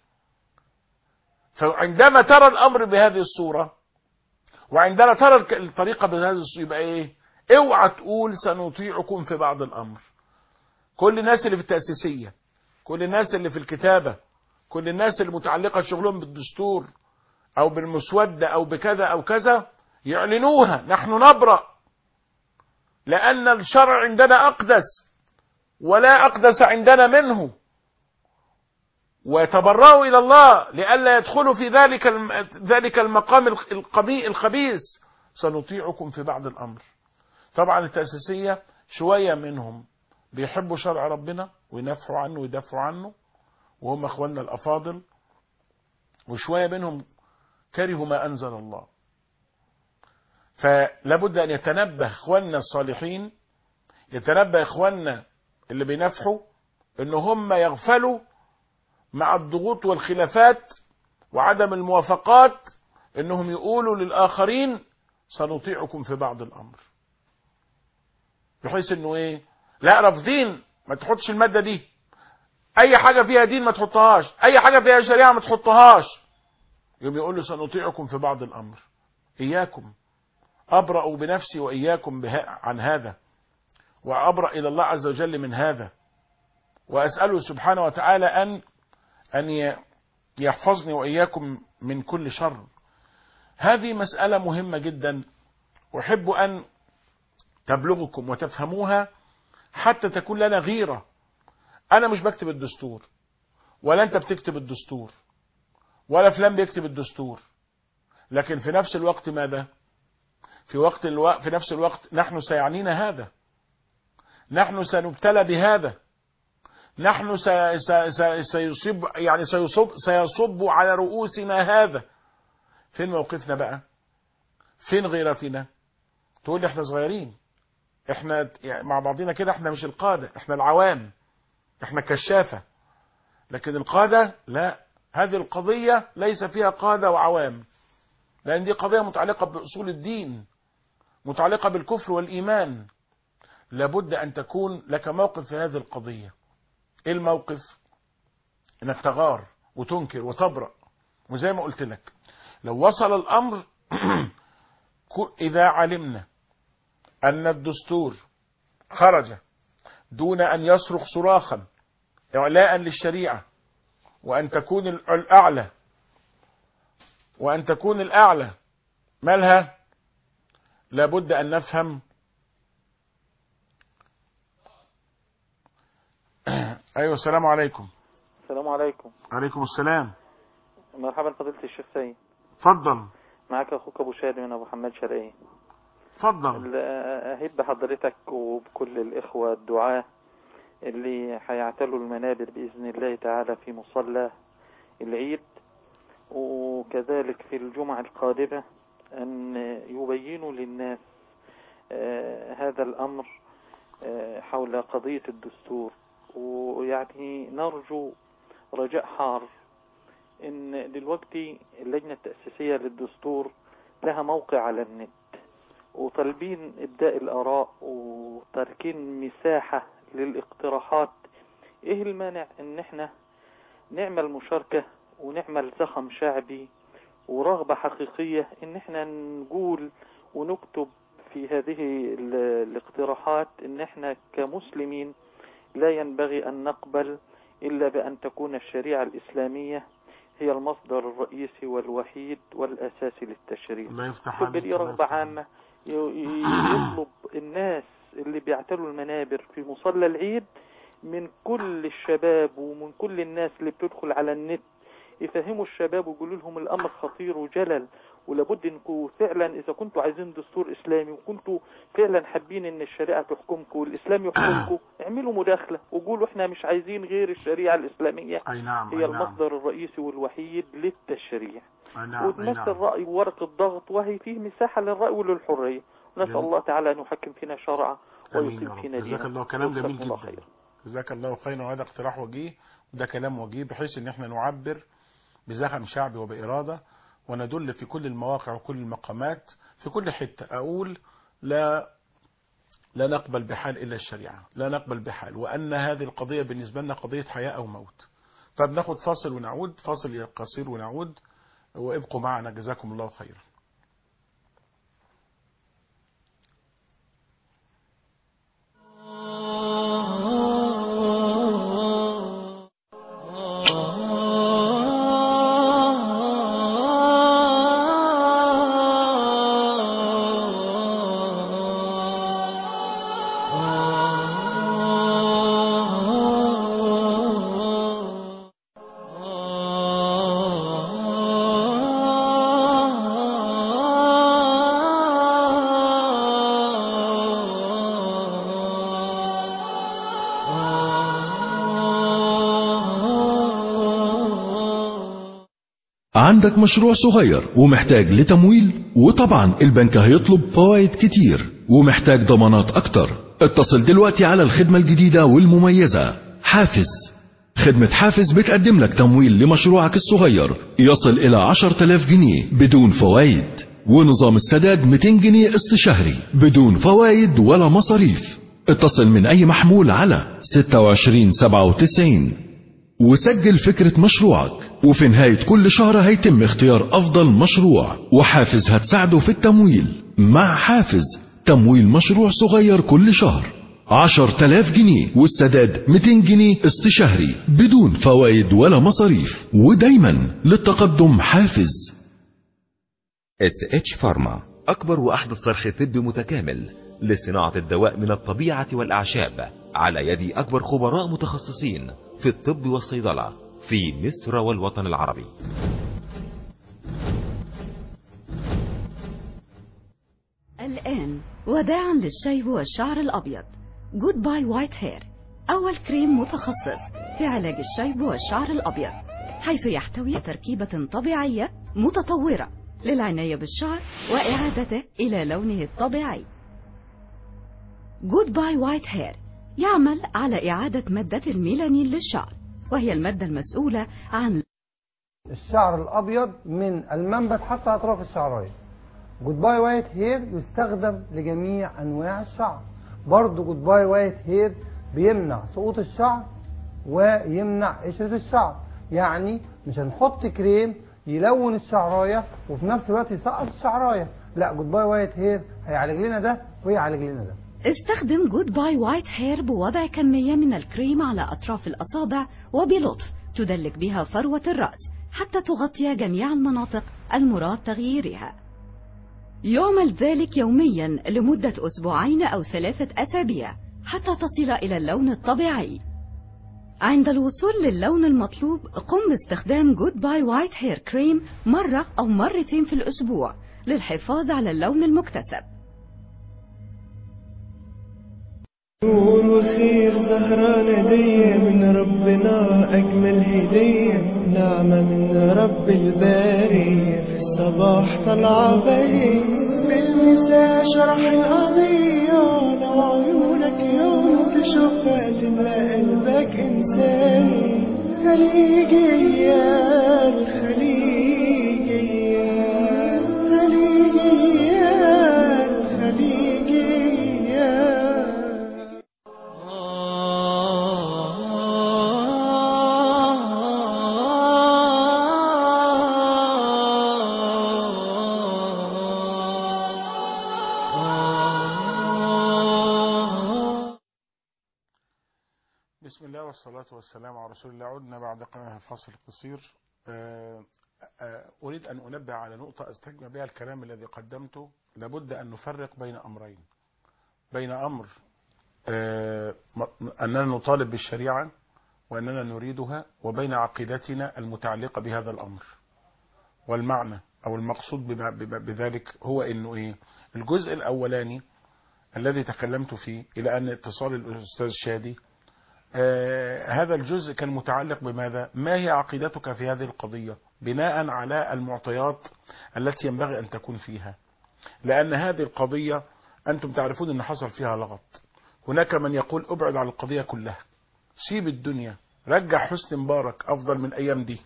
فعندما ترى الأمر بهذه الصورة وعندما ترى الك- الطريقة بهذه الصورة يبقى إيه اوعى تقول سنطيعكم في بعض الأمر كل الناس اللي في التأسيسية كل الناس اللي في الكتابة كل الناس اللي متعلقة شغلهم بالدستور أو بالمسودة أو بكذا أو كذا يعلنوها نحن نبرأ لأن الشرع عندنا أقدس ولا أقدس عندنا منه ويتبرأوا إلى الله لئلا يدخلوا في ذلك الم- ذلك المقام الخ- القبي- الخبيث سنطيعكم في بعض الأمر طبعا التأسيسية شوية منهم بيحبوا شرع ربنا وينفعوا عنه ويدافعوا عنه وهم اخواننا الافاضل وشويه منهم كرهوا ما انزل الله فلابد ان يتنبه اخواننا الصالحين يتنبه اخواننا اللي بينافحوا ان هم يغفلوا مع الضغوط والخلافات وعدم الموافقات انهم يقولوا للاخرين سنطيعكم في بعض الامر بحيث انه ايه لا رافضين ما تحطش الماده دي اي حاجه فيها دين ما تحطهاش اي حاجه فيها شريعه ما تحطهاش يوم يقول له سنطيعكم في بعض الامر اياكم ابرأ بنفسي واياكم بها عن هذا وابرأ الى الله عز وجل من هذا واساله سبحانه وتعالى ان ان ي- يحفظني واياكم من كل شر هذه مساله مهمه جدا احب ان تبلغكم وتفهموها حتى تكون لنا غيره انا مش بكتب الدستور ولا انت بتكتب الدستور ولا فلان بيكتب الدستور لكن في نفس الوقت ماذا في وقت الو... في نفس الوقت نحن سيعنينا هذا نحن سنبتلى بهذا نحن س... س... س... سيصيب يعني سيصب سيصب على رؤوسنا هذا فين موقفنا بقى فين غيرتنا تقول لي احنا صغيرين احنا يعني مع بعضنا كده احنا مش القادة احنا العوام احنا كشافة لكن القادة لا هذه القضية ليس فيها قادة وعوام لأن دي قضية متعلقة بأصول الدين متعلقة بالكفر والإيمان لابد أن تكون لك موقف في هذه القضية إيه الموقف إنك تغار وتنكر وتبرأ وزي ما قلت لك لو وصل الأمر إذا علمنا أن الدستور خرج دون أن يصرخ صراخا إعلاء للشريعة وأن تكون الأعلى وأن تكون الأعلى مالها لابد أن نفهم أيوة السلام عليكم السلام عليكم عليكم السلام مرحبا فضيلة الشيخ سيد اتفضل معك أخوك أبو شادي من أبو حماد شرقية اتفضل أهب حضرتك وبكل الإخوة الدعاة اللي هيعتلوا المنابر بإذن الله تعالى في مصلى العيد وكذلك في الجمعة القادمة أن يبينوا للناس آه، هذا الأمر آه، حول قضية الدستور ويعني نرجو رجاء حار ان دلوقتي اللجنة التأسيسية للدستور لها موقع على النت وطالبين ابداء الاراء وتركين مساحة للاقتراحات ايه المانع ان احنا نعمل مشاركة ونعمل زخم شعبي ورغبة حقيقية ان احنا نقول ونكتب في هذه ال- الاقتراحات ان احنا كمسلمين لا ينبغي ان نقبل الا بان تكون الشريعة الاسلامية هي المصدر الرئيسي والوحيد والاساسي للتشريع الله يفتح تبقى عليك دي الله رغبة يفتح عليك. عامة ي- ي- يطلب الناس اللي بيعتلوا المنابر في مصلى العيد من كل الشباب ومن كل الناس اللي بتدخل على النت يفهموا الشباب ويقولوا لهم الامر خطير وجلل ولابد انكم فعلا اذا كنتوا عايزين دستور اسلامي وكنتوا فعلا حابين ان الشريعه تحكمكم والاسلام يحكمكم اعملوا مداخله وقولوا احنا مش عايزين غير الشريعه الاسلاميه أي نعم هي أي نعم المصدر الرئيسي والوحيد للتشريع أي نعم أي وتمثل نعم الرأي وورق الضغط وهي فيه مساحة للرأي وللحرية نسأل جميل. الله تعالى أن يحكم فينا شرعا آمين يا ويقيم رب. فينا جزاك دينا الله كلام جميل جزاكم الله جدا خير. جزاك الله خيرا وهذا اقتراح وجيه وده كلام وجيه بحيث ان احنا نعبر بزخم شعبي وبإرادة وندل في كل المواقع وكل المقامات في كل حتة أقول لا لا نقبل بحال إلا الشريعة لا نقبل بحال وأن هذه القضية بالنسبة لنا قضية حياة أو موت طب ناخد فاصل ونعود فاصل قصير ونعود وابقوا معنا جزاكم الله خيرا عندك مشروع صغير ومحتاج لتمويل وطبعا البنك هيطلب فوائد كتير ومحتاج ضمانات اكتر اتصل دلوقتي على الخدمة الجديدة والمميزة حافز خدمة حافز بتقدم لك تمويل لمشروعك الصغير يصل إلى 10000 جنيه بدون فوائد ونظام السداد 200 جنيه قسط شهري بدون فوائد ولا مصاريف اتصل من أي محمول على 2697 وسجل فكرة مشروعك وفي نهاية كل شهر هيتم اختيار أفضل مشروع وحافز هتساعده في التمويل مع حافز تمويل مشروع صغير كل شهر عشر تلاف جنيه والسداد 200 جنيه قسط شهري بدون فوائد ولا مصاريف ودايما للتقدم حافز اس اتش فارما اكبر واحدث صرح طبي متكامل لصناعة الدواء من الطبيعة والاعشاب على يد اكبر خبراء متخصصين في الطب والصيدلة في مصر والوطن العربي الآن وداعا للشيب والشعر الأبيض جود باي وايت هير أول كريم متخصص في علاج الشيب والشعر الأبيض حيث يحتوي تركيبة طبيعية متطورة للعناية بالشعر وإعادته إلى لونه الطبيعي جود باي وايت هير يعمل على إعادة مادة الميلانين للشعر وهي المادة المسؤولة عن الشعر الابيض من المنبت حتى اطراف الشعرايه جود باي وايت هير يستخدم لجميع انواع الشعر برضه جود باي وايت هير بيمنع سقوط الشعر ويمنع قشره الشعر يعني مش هنحط كريم يلون الشعرايه وفي نفس الوقت يسقط الشعرايه لا جود باي وايت هير هيعالج لنا ده ويعالج لنا ده استخدم جود باي وايت هير بوضع كمية من الكريم على أطراف الأصابع وبلطف تدلك بها فروة الرأس حتى تغطي جميع المناطق المراد تغييرها يعمل ذلك يوميا لمدة أسبوعين أو ثلاثة أسابيع حتى تصل إلى اللون الطبيعي عند الوصول للون المطلوب قم باستخدام جود باي وايت هير كريم مرة أو مرتين في الأسبوع للحفاظ على اللون المكتسب نور وخير زهران هدية من ربنا أجمل هدية نعمة من رب الباري في الصباح طلع بهي بالمساء شرح القضية لو عيونك يوم تشوفها تملأ قلبك إنساني خليجية الخليجية خليجية الخليجية بسم الله والصلاة والسلام على رسول الله عدنا بعد فصل قصير آه، آه، أريد أن أنبه على نقطة أستجمع بها الكلام الذي قدمته لابد أن نفرق بين أمرين بين أمر آه، م- أننا نطالب بالشريعة وأننا نريدها وبين عقيدتنا المتعلقة بهذا الأمر والمعنى أو المقصود بما- بما- بذلك هو أنه إيه الجزء الأولاني الذي تكلمت فيه إلى أن اتصال الأستاذ شادي آه، هذا الجزء كان متعلق بماذا ما هي عقيدتك في هذه القضية بناء على المعطيات التي ينبغي أن تكون فيها لأن هذه القضية أنتم تعرفون أن حصل فيها لغط هناك من يقول ابعد عن القضية كلها سيب الدنيا رجع حسن مبارك أفضل من أيام دي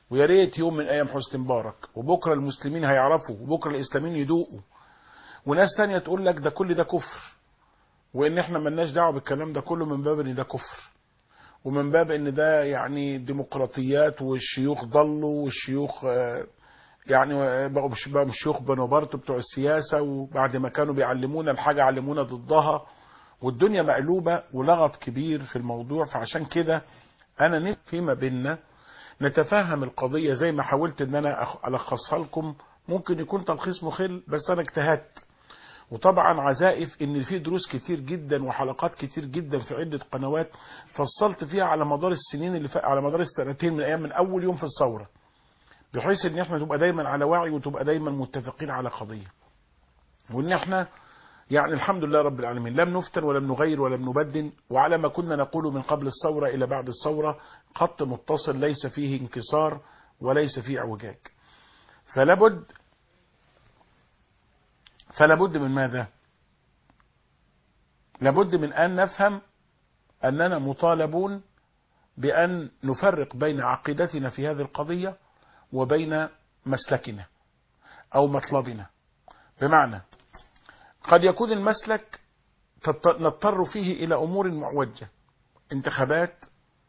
ويا ريت يوم من ايام حسني مبارك وبكره المسلمين هيعرفوا وبكره الاسلاميين يدوقوا وناس تانية تقول لك ده كل ده كفر وان احنا ملناش دعوه بالكلام ده كله من باب ان ده كفر ومن باب ان ده يعني ديمقراطيات والشيوخ ضلوا والشيوخ آه، يعني بقوا مش بقوا مش شيوخ بنوبرت بتوع السياسه وبعد ما كانوا بيعلمونا الحاجه علمونا ضدها والدنيا مقلوبه ولغط كبير في الموضوع فعشان كده انا نفسي فيما بيننا نتفهم القضيه زي ما حاولت ان انا أخ- الخصها لكم ممكن يكون تلخيص مخل بس انا اجتهدت وطبعا عزائف ان في دروس كتير جدا وحلقات كتير جدا في عده قنوات فصلت فيها على مدار السنين اللي فات على مدار السنتين من ايام من اول يوم في الثوره بحيث ان احنا نبقى دايما على وعي وتبقى دايما متفقين على قضيه وان احنا يعني الحمد لله رب العالمين لم نفتن ولم نغير ولم نبدل وعلى ما كنا نقول من قبل الثورة إلى بعد الثورة خط متصل ليس فيه انكسار وليس فيه اعوجاج فلابد فلابد من ماذا لابد من أن نفهم أننا مطالبون بأن نفرق بين عقيدتنا في هذه القضية وبين مسلكنا أو مطلبنا بمعنى قد يكون المسلك تط- نضطر فيه إلى أمور معوجة انتخابات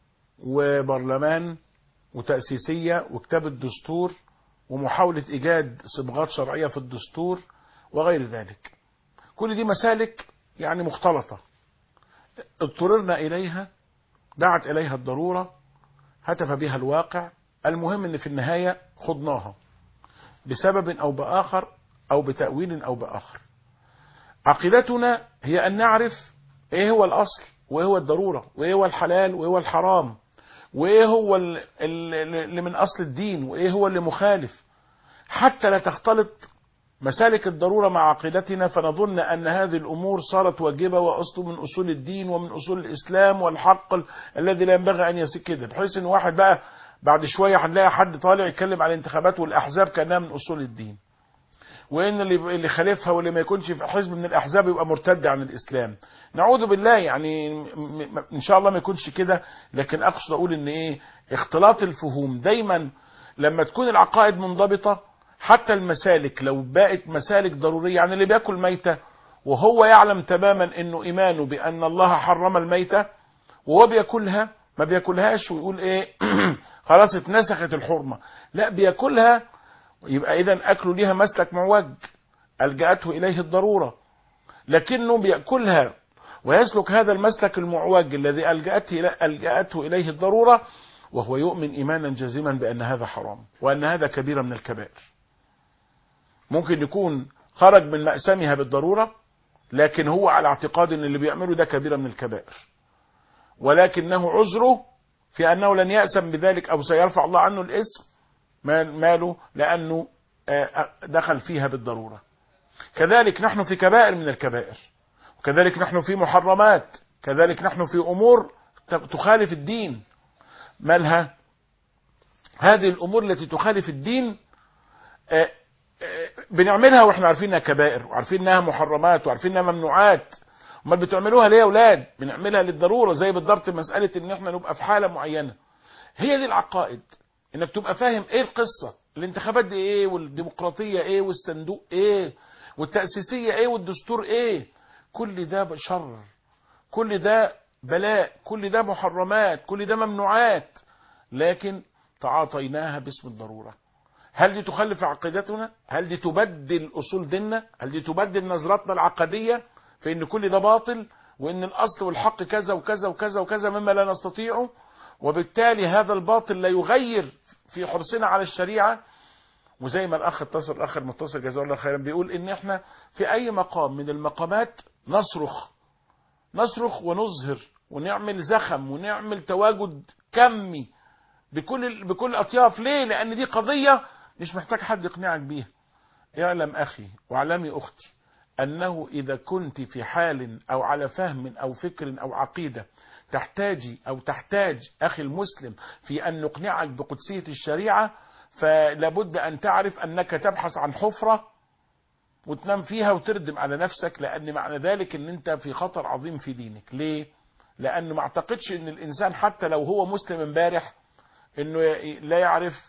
وبرلمان وتأسيسية وكتابة دستور ومحاولة إيجاد صبغات شرعية في الدستور وغير ذلك كل دي مسالك يعني مختلطة اضطررنا إليها دعت إليها الضرورة هتف بها الواقع المهم ان في النهاية خضناها بسبب او باخر او بتأويل او باخر عقيدتنا هي ان نعرف ايه هو الاصل وايه هو الضرورة وايه هو الحلال وايه هو الحرام وايه هو ال- ال- اللي من اصل الدين وايه هو اللي مخالف حتى لا تختلط مسالك الضرورة مع عقيدتنا فنظن أن هذه الأمور صارت واجبة وأصل من أصول الدين ومن أصول الإسلام والحق ال- الذي لا ينبغي أن يسير كده بحيث أن واحد بقى بعد شوية هنلاقي حد طالع يتكلم عن الانتخابات والأحزاب كأنها من أصول الدين وان اللي اللي خالفها واللي ما يكونش في حزب من الاحزاب يبقى مرتد عن الاسلام نعوذ بالله يعني م- م- ان شاء الله ما يكونش كده لكن اقصد اقول ان ايه اختلاط الفهوم دايما لما تكون العقائد منضبطه حتى المسالك لو بقت مسالك ضروريه يعني اللي بياكل ميته وهو يعلم تماما انه ايمانه بان الله حرم الميته وهو بياكلها ما بياكلهاش ويقول ايه خلاص اتنسخت الحرمه لا بياكلها يبقى اذا اكله ليها مسلك معوج الجاته اليه الضروره لكنه بياكلها ويسلك هذا المسلك المعوج الذي الجاته إلى- الجاته اليه الضروره وهو يؤمن ايمانا جازما بان هذا حرام وان هذا كبيره من الكبائر ممكن يكون خرج من مأسمها بالضروره لكن هو على اعتقاد ان اللي بيعمله ده كبيره من الكبائر ولكنه عذره في انه لن يأسم بذلك او سيرفع الله عنه الاسم مال- ماله لأنه آه، دخل فيها بالضرورة كذلك نحن في كبائر من الكبائر وكذلك نحن في محرمات كذلك نحن في أمور ت- تخالف الدين مالها هذه الأمور التي تخالف الدين آه، آه، بنعملها واحنا عارفين انها كبائر وعارفين انها محرمات وعارفين انها ممنوعات امال بتعملوها ليه يا اولاد بنعملها للضروره زي بالضبط مساله ان احنا نبقى في حاله معينه هي دي العقائد انك تبقى فاهم ايه القصه الانتخابات دي ايه والديمقراطيه ايه والصندوق ايه والتاسيسيه ايه والدستور ايه كل ده شر كل ده بلاء كل ده محرمات كل ده ممنوعات لكن تعاطيناها باسم الضروره هل دي تخلف عقيدتنا هل دي تبدل اصول ديننا هل دي تبدل نظرتنا العقديه في ان كل ده باطل وان الاصل والحق كذا وكذا وكذا وكذا مما لا نستطيعه وبالتالي هذا الباطل لا يغير في حرصنا على الشريعه وزي ما الاخ اتصل الاخ المتصل جزاه الله خيرا بيقول ان احنا في اي مقام من المقامات نصرخ نصرخ ونظهر ونعمل زخم ونعمل تواجد كمي بكل بكل اطياف ليه لان دي قضيه مش محتاج حد يقنعك بيها اعلم اخي واعلمي اختي انه اذا كنت في حال او على فهم او فكر او عقيده تحتاجي او تحتاج اخي المسلم في ان نقنعك بقدسيه الشريعه فلابد ان تعرف انك تبحث عن حفره وتنام فيها وتردم على نفسك لان معنى ذلك ان انت في خطر عظيم في دينك ليه لان ما اعتقدش ان الانسان حتى لو هو مسلم امبارح انه لا يعرف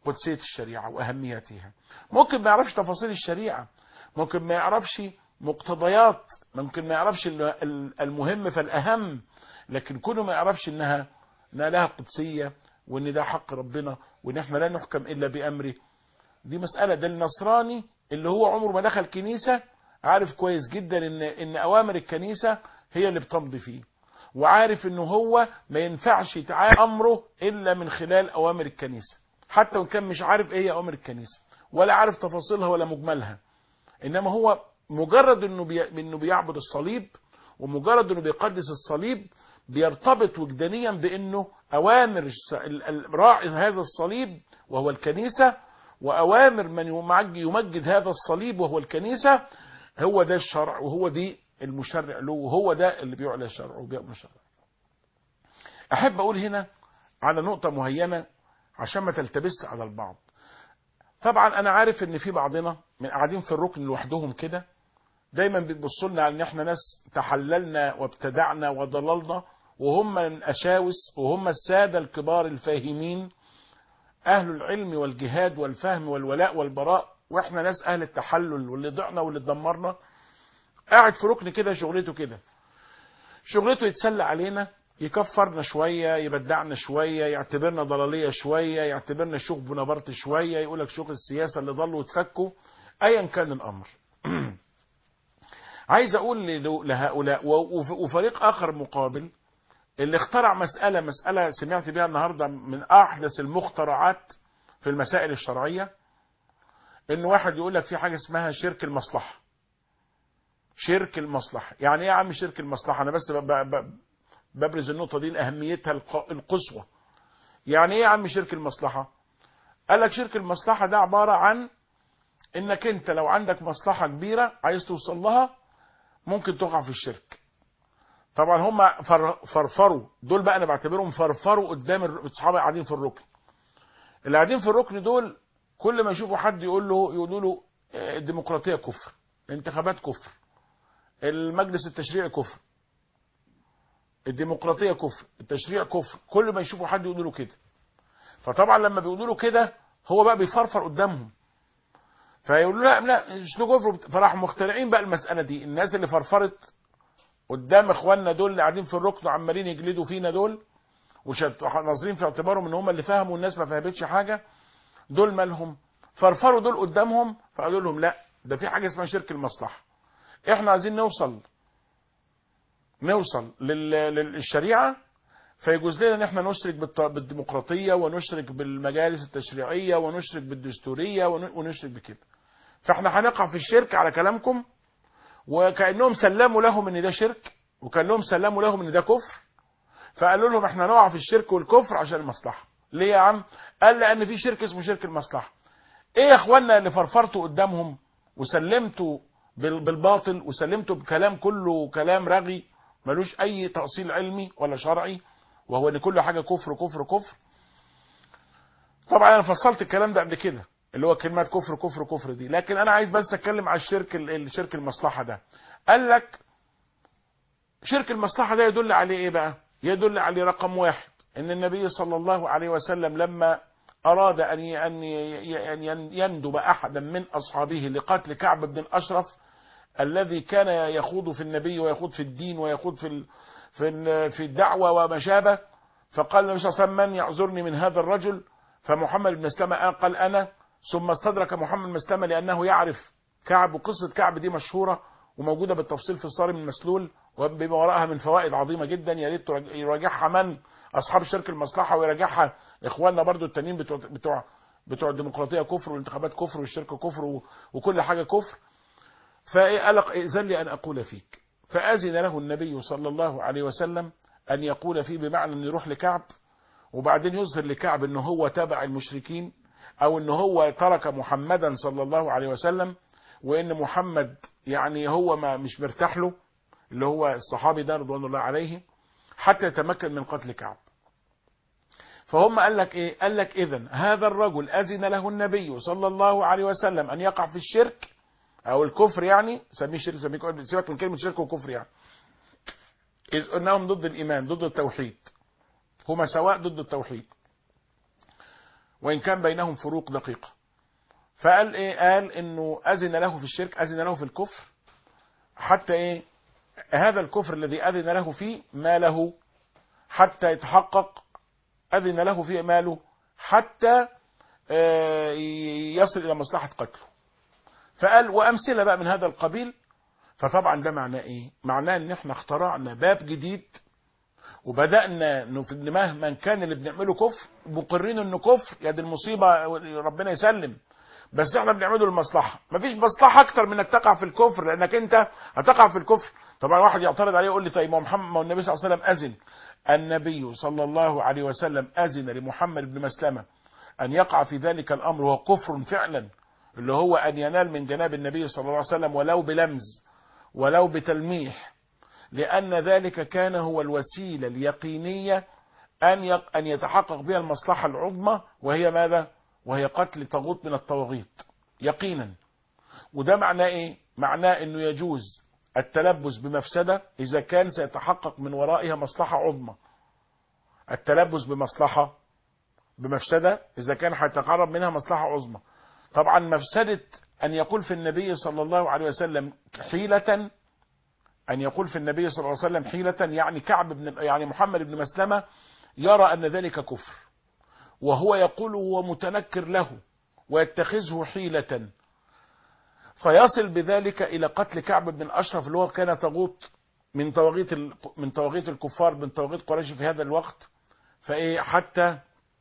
قدسية الشريعة وأهميتها ممكن ما يعرفش تفاصيل الشريعة ممكن ما يعرفش مقتضيات ممكن ما يعرفش ال- ال- المهم فالأهم لكن كونه ما يعرفش إنها إنها لها قدسية وإن ده حق ربنا وإن إحنا لا نحكم إلا بأمره دي مسألة ده النصراني اللي هو عمره ما دخل كنيسة عارف كويس جدا إن إن أوامر الكنيسة هي اللي بتمضي فيه وعارف إنه هو ما ينفعش يتعامل أمره إلا من خلال أوامر الكنيسة حتى وإن كان مش عارف إيه هي أوامر الكنيسة ولا عارف تفاصيلها ولا مجملها انما هو مجرد انه بي... انه بيعبد الصليب ومجرد انه بيقدس الصليب بيرتبط وجدانيا بانه اوامر الس- ال- ال- راعي هذا الصليب وهو الكنيسه واوامر من يمج- يمجد هذا الصليب وهو الكنيسه هو ده الشرع وهو دي المشرع له وهو ده اللي بيعلى الشرع وبيأمر الشرع. احب اقول هنا على نقطه معينه عشان ما تلتبس على البعض. طبعا انا عارف ان في بعضنا من قاعدين في الركن لوحدهم كده دايما بيبصوا لنا على ان احنا ناس تحللنا وابتدعنا وضللنا وهم الاشاوس وهم الساده الكبار الفاهمين اهل العلم والجهاد والفهم والولاء والبراء واحنا ناس اهل التحلل واللي ضعنا واللي اتدمرنا قاعد في ركن كده شغلته كده شغلته يتسلى علينا يكفرنا شوية يبدعنا شوية يعتبرنا ضلالية شوية يعتبرنا شيوخ بونابرت شوية يقولك شيوخ السياسة اللي ضلوا وتفكوا أيا كان الأمر عايز أقول ل- لهؤلاء و- وف- وفريق آخر مقابل اللي اخترع مسألة مسألة سمعت بها النهاردة من أحدث المخترعات في المسائل الشرعية إن واحد يقول لك في حاجة اسمها شرك المصلحة شرك المصلحة يعني ايه يا عم شرك المصلحة انا بس ب- ب- ب- ببرز النقطة دي لأهميتها الق- القصوى يعني ايه يا عم شرك المصلحة قال لك شرك المصلحة ده عبارة عن انك انت لو عندك مصلحة كبيرة عايز توصل لها ممكن تقع في الشرك طبعا هم فر- فرفروا دول بقى انا بعتبرهم فرفروا قدام الر- اصحابي قاعدين في الركن اللي قاعدين في الركن دول كل ما يشوفوا حد يقول له يقولوا له آه، الديمقراطية كفر الانتخابات كفر المجلس التشريعي كفر الديمقراطيه كفر التشريع كفر كل ما يشوفوا حد يقولوا له كده فطبعا لما بيقولوا له كده هو بقى بيفرفر قدامهم فيقولوا لا لا مش له كفر فراحوا مخترعين بقى المساله دي الناس اللي فرفرت قدام اخواننا دول اللي قاعدين في الركن وعمالين يجلدوا فينا دول وشت- ناظرين في اعتبارهم ان هم اللي فهموا والناس ما فهمتش حاجه دول مالهم فرفروا دول قدامهم فقالوا لهم لا ده في حاجه اسمها شرك المصلحه احنا عايزين نوصل نوصل لل- للشريعه فيجوز لنا ان احنا نشرك بالط- بالديمقراطيه ونشرك بالمجالس التشريعيه ونشرك بالدستوريه ون- ونشرك بكده فاحنا هنقع في الشرك على كلامكم وكانهم سلموا لهم ان ده شرك وكانهم سلموا لهم ان ده كفر فقالوا لهم احنا نقع في الشرك والكفر عشان المصلحه ليه يا عم قال لان في شرك اسمه شرك المصلحه ايه يا اخوانا اللي فرفرتوا قدامهم وسلمتوا بال- بالباطل وسلمتوا بكلام كله كلام رغي ملوش اي تأصيل علمي ولا شرعي وهو ان كل حاجه كفر كفر كفر طبعا انا فصلت الكلام ده قبل كده اللي هو كلمات كفر كفر كفر دي لكن انا عايز بس اتكلم على الشرك ال- الشرك المصلحه ده قال لك شرك المصلحه ده يدل عليه ايه بقى يدل عليه رقم واحد ان النبي صلى الله عليه وسلم لما اراد ان ي- ان ي- ان ين- يندب احدا من اصحابه لقتل كعب بن الاشرف الذي كان يخوض في النبي ويخوض في الدين ويخوض في ال- في ال- في الدعوه وما شابه فقال النبي صلى الله عليه وسلم من يعذرني من هذا الرجل فمحمد بن مسلمة قال انا ثم استدرك محمد بن مسلمة لانه يعرف كعب وقصه كعب دي مشهوره وموجوده بالتفصيل في الصارم المسلول وبما وراءها من فوائد عظيمه جدا يا ريت تراج- يراجعها من اصحاب شرك المصلحه ويراجعها اخواننا برضو التانيين بتوع بتوع بتوع الديمقراطيه كفر والانتخابات كفر والشرك كفر و- وكل حاجه كفر فقال ائذن لي ان اقول فيك فاذن له النبي صلى الله عليه وسلم ان يقول فيه بمعنى ان يروح لكعب وبعدين يظهر لكعب ان هو تابع المشركين او ان هو ترك محمدا صلى الله عليه وسلم وان محمد يعني هو ما مش مرتاح له اللي هو الصحابي ده رضوان الله عليه حتى يتمكن من قتل كعب فهم قال لك ايه قال لك اذا هذا الرجل اذن له النبي صلى الله عليه وسلم ان يقع في الشرك او الكفر يعني سميه شرك سميه كفر سيبك من كلمه شرك وكفر يعني اذ انهم ضد الايمان ضد التوحيد هما سواء ضد التوحيد وإن كان بينهم فروق دقيقة فقال إيه قال إنه أذن له في الشرك أذن له في الكفر حتى إيه هذا الكفر الذي أذن له فيه ما له حتى يتحقق أذن له فيه ماله حتى آه، يصل إلى مصلحة قتله فقال وأمثلة بقى من هذا القبيل فطبعا ده معناه إيه معناه إن إحنا اخترعنا باب جديد وبدأنا نف- إن مهما كان اللي بنعمله كفر مقرين إنه كفر يا دي المصيبة ربنا يسلم بس احنا بنعمله المصلحة مفيش مصلحة اكتر من انك تقع في الكفر لانك انت هتقع في الكفر طبعا واحد يعترض عليه يقول لي طيب ما هو محمد ما هو النبي صلى الله عليه وسلم اذن النبي صلى الله عليه وسلم اذن لمحمد بن مسلمة ان يقع في ذلك الامر وهو كفر فعلا اللي هو ان ينال من جناب النبي صلى الله عليه وسلم ولو بلمز ولو بتلميح لان ذلك كان هو الوسيلة اليقينية ان يق- ان يتحقق بها المصلحة العظمى وهي ماذا وهي قتل طاغوت من الطواغيت يقينا وده معناه ايه معناه انه يجوز التلبس بمفسدة اذا كان سيتحقق من ورائها مصلحة عظمى التلبس بمصلحة بمفسدة اذا كان هيتقرب منها مصلحة عظمى طبعا مفسدة ان يقول في النبي صلى الله عليه وسلم حيلة ان يقول في النبي صلى الله عليه وسلم حيلة يعني كعب بن يعني محمد بن مسلمة يرى ان ذلك كفر وهو يقول هو متنكر له ويتخذه حيلة فيصل بذلك إلى قتل كعب بن الأشرف اللي هو كان طاغوت من طواغيت ال- من طواغيت الكفار من طواغيت قريش في هذا الوقت فإيه حتى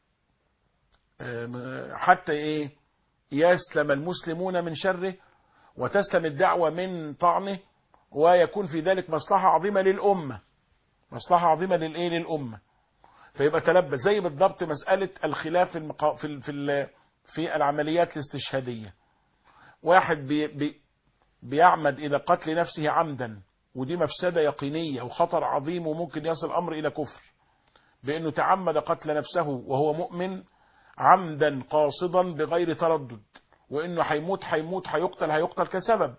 آم، حتى إيه يسلم المسلمون من شره وتسلم الدعوة من طعنه ويكون في ذلك مصلحة عظيمة للأمة مصلحة عظيمة للإيه للأمة فيبقى تلبس زي بالضبط مسألة الخلاف في المقا... في ال... في, ال... في العمليات الاستشهادية واحد بي... بي... بيعمد إلى قتل نفسه عمدا ودي مفسدة يقينية وخطر عظيم وممكن يصل الأمر إلى كفر بأنه تعمد قتل نفسه وهو مؤمن عمدا قاصدا بغير تردد وأنه هيموت هيموت هيقتل هيقتل كسبب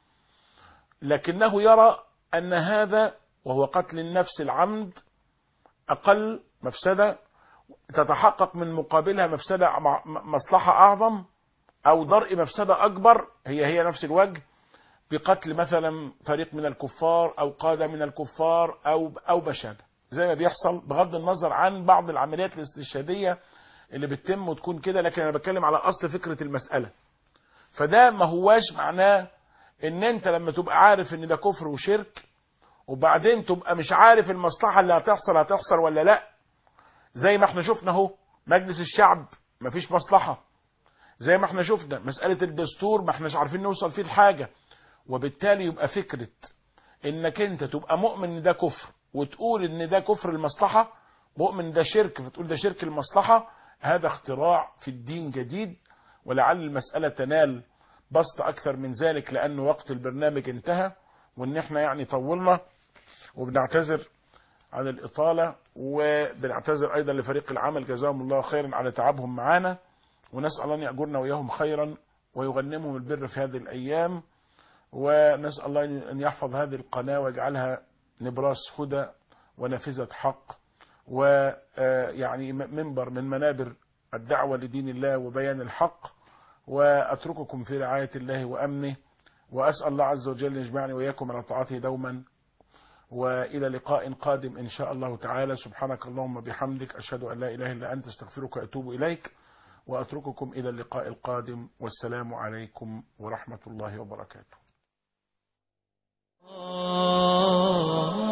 لكنه يرى أن هذا وهو قتل النفس العمد أقل مفسدة تتحقق من مقابلها مفسدة مع- م- مصلحة أعظم أو درء مفسدة أكبر هي هي نفس الوجه بقتل مثلا فريق من الكفار أو قادة من الكفار أو أو مشابه زي ما بيحصل بغض النظر عن بعض العمليات الاستشهادية اللي بتتم وتكون كده لكن أنا بتكلم على أصل فكرة المسألة فده ما هواش معناه ان انت لما تبقى عارف ان ده كفر وشرك وبعدين تبقى مش عارف المصلحة اللي هتحصل هتحصل ولا لا زي ما احنا شفنا اهو مجلس الشعب مفيش مصلحة زي ما احنا شفنا مسألة الدستور ما احناش عارفين نوصل فيه لحاجة وبالتالي يبقى فكرة انك انت تبقى مؤمن ان ده كفر وتقول ان ده كفر المصلحة مؤمن ان ده شرك فتقول ده شرك المصلحة هذا اختراع في الدين جديد ولعل المسألة تنال بسط اكثر من ذلك لانه وقت البرنامج انتهى وان احنا يعني طولنا وبنعتذر عن الإطالة وبنعتذر أيضا لفريق العمل جزاهم الله خيرا على تعبهم معنا ونسأل أن يأجرنا وإياهم خيرا ويغنمهم البر في هذه الأيام ونسأل الله أن يحفظ هذه القناة ويجعلها نبراس هدى ونافذة حق ويعني منبر من منابر الدعوة لدين الله وبيان الحق وأترككم في رعاية الله وأمنه وأسأل الله عز وجل يجمعني وإياكم على طاعته دوما وإلى لقاء قادم إن شاء الله تعالى سبحانك اللهم بحمدك أشهد أن لا إله إلا أنت استغفرك وأتوب إليك وأترككم إلى اللقاء القادم والسلام عليكم ورحمة الله وبركاته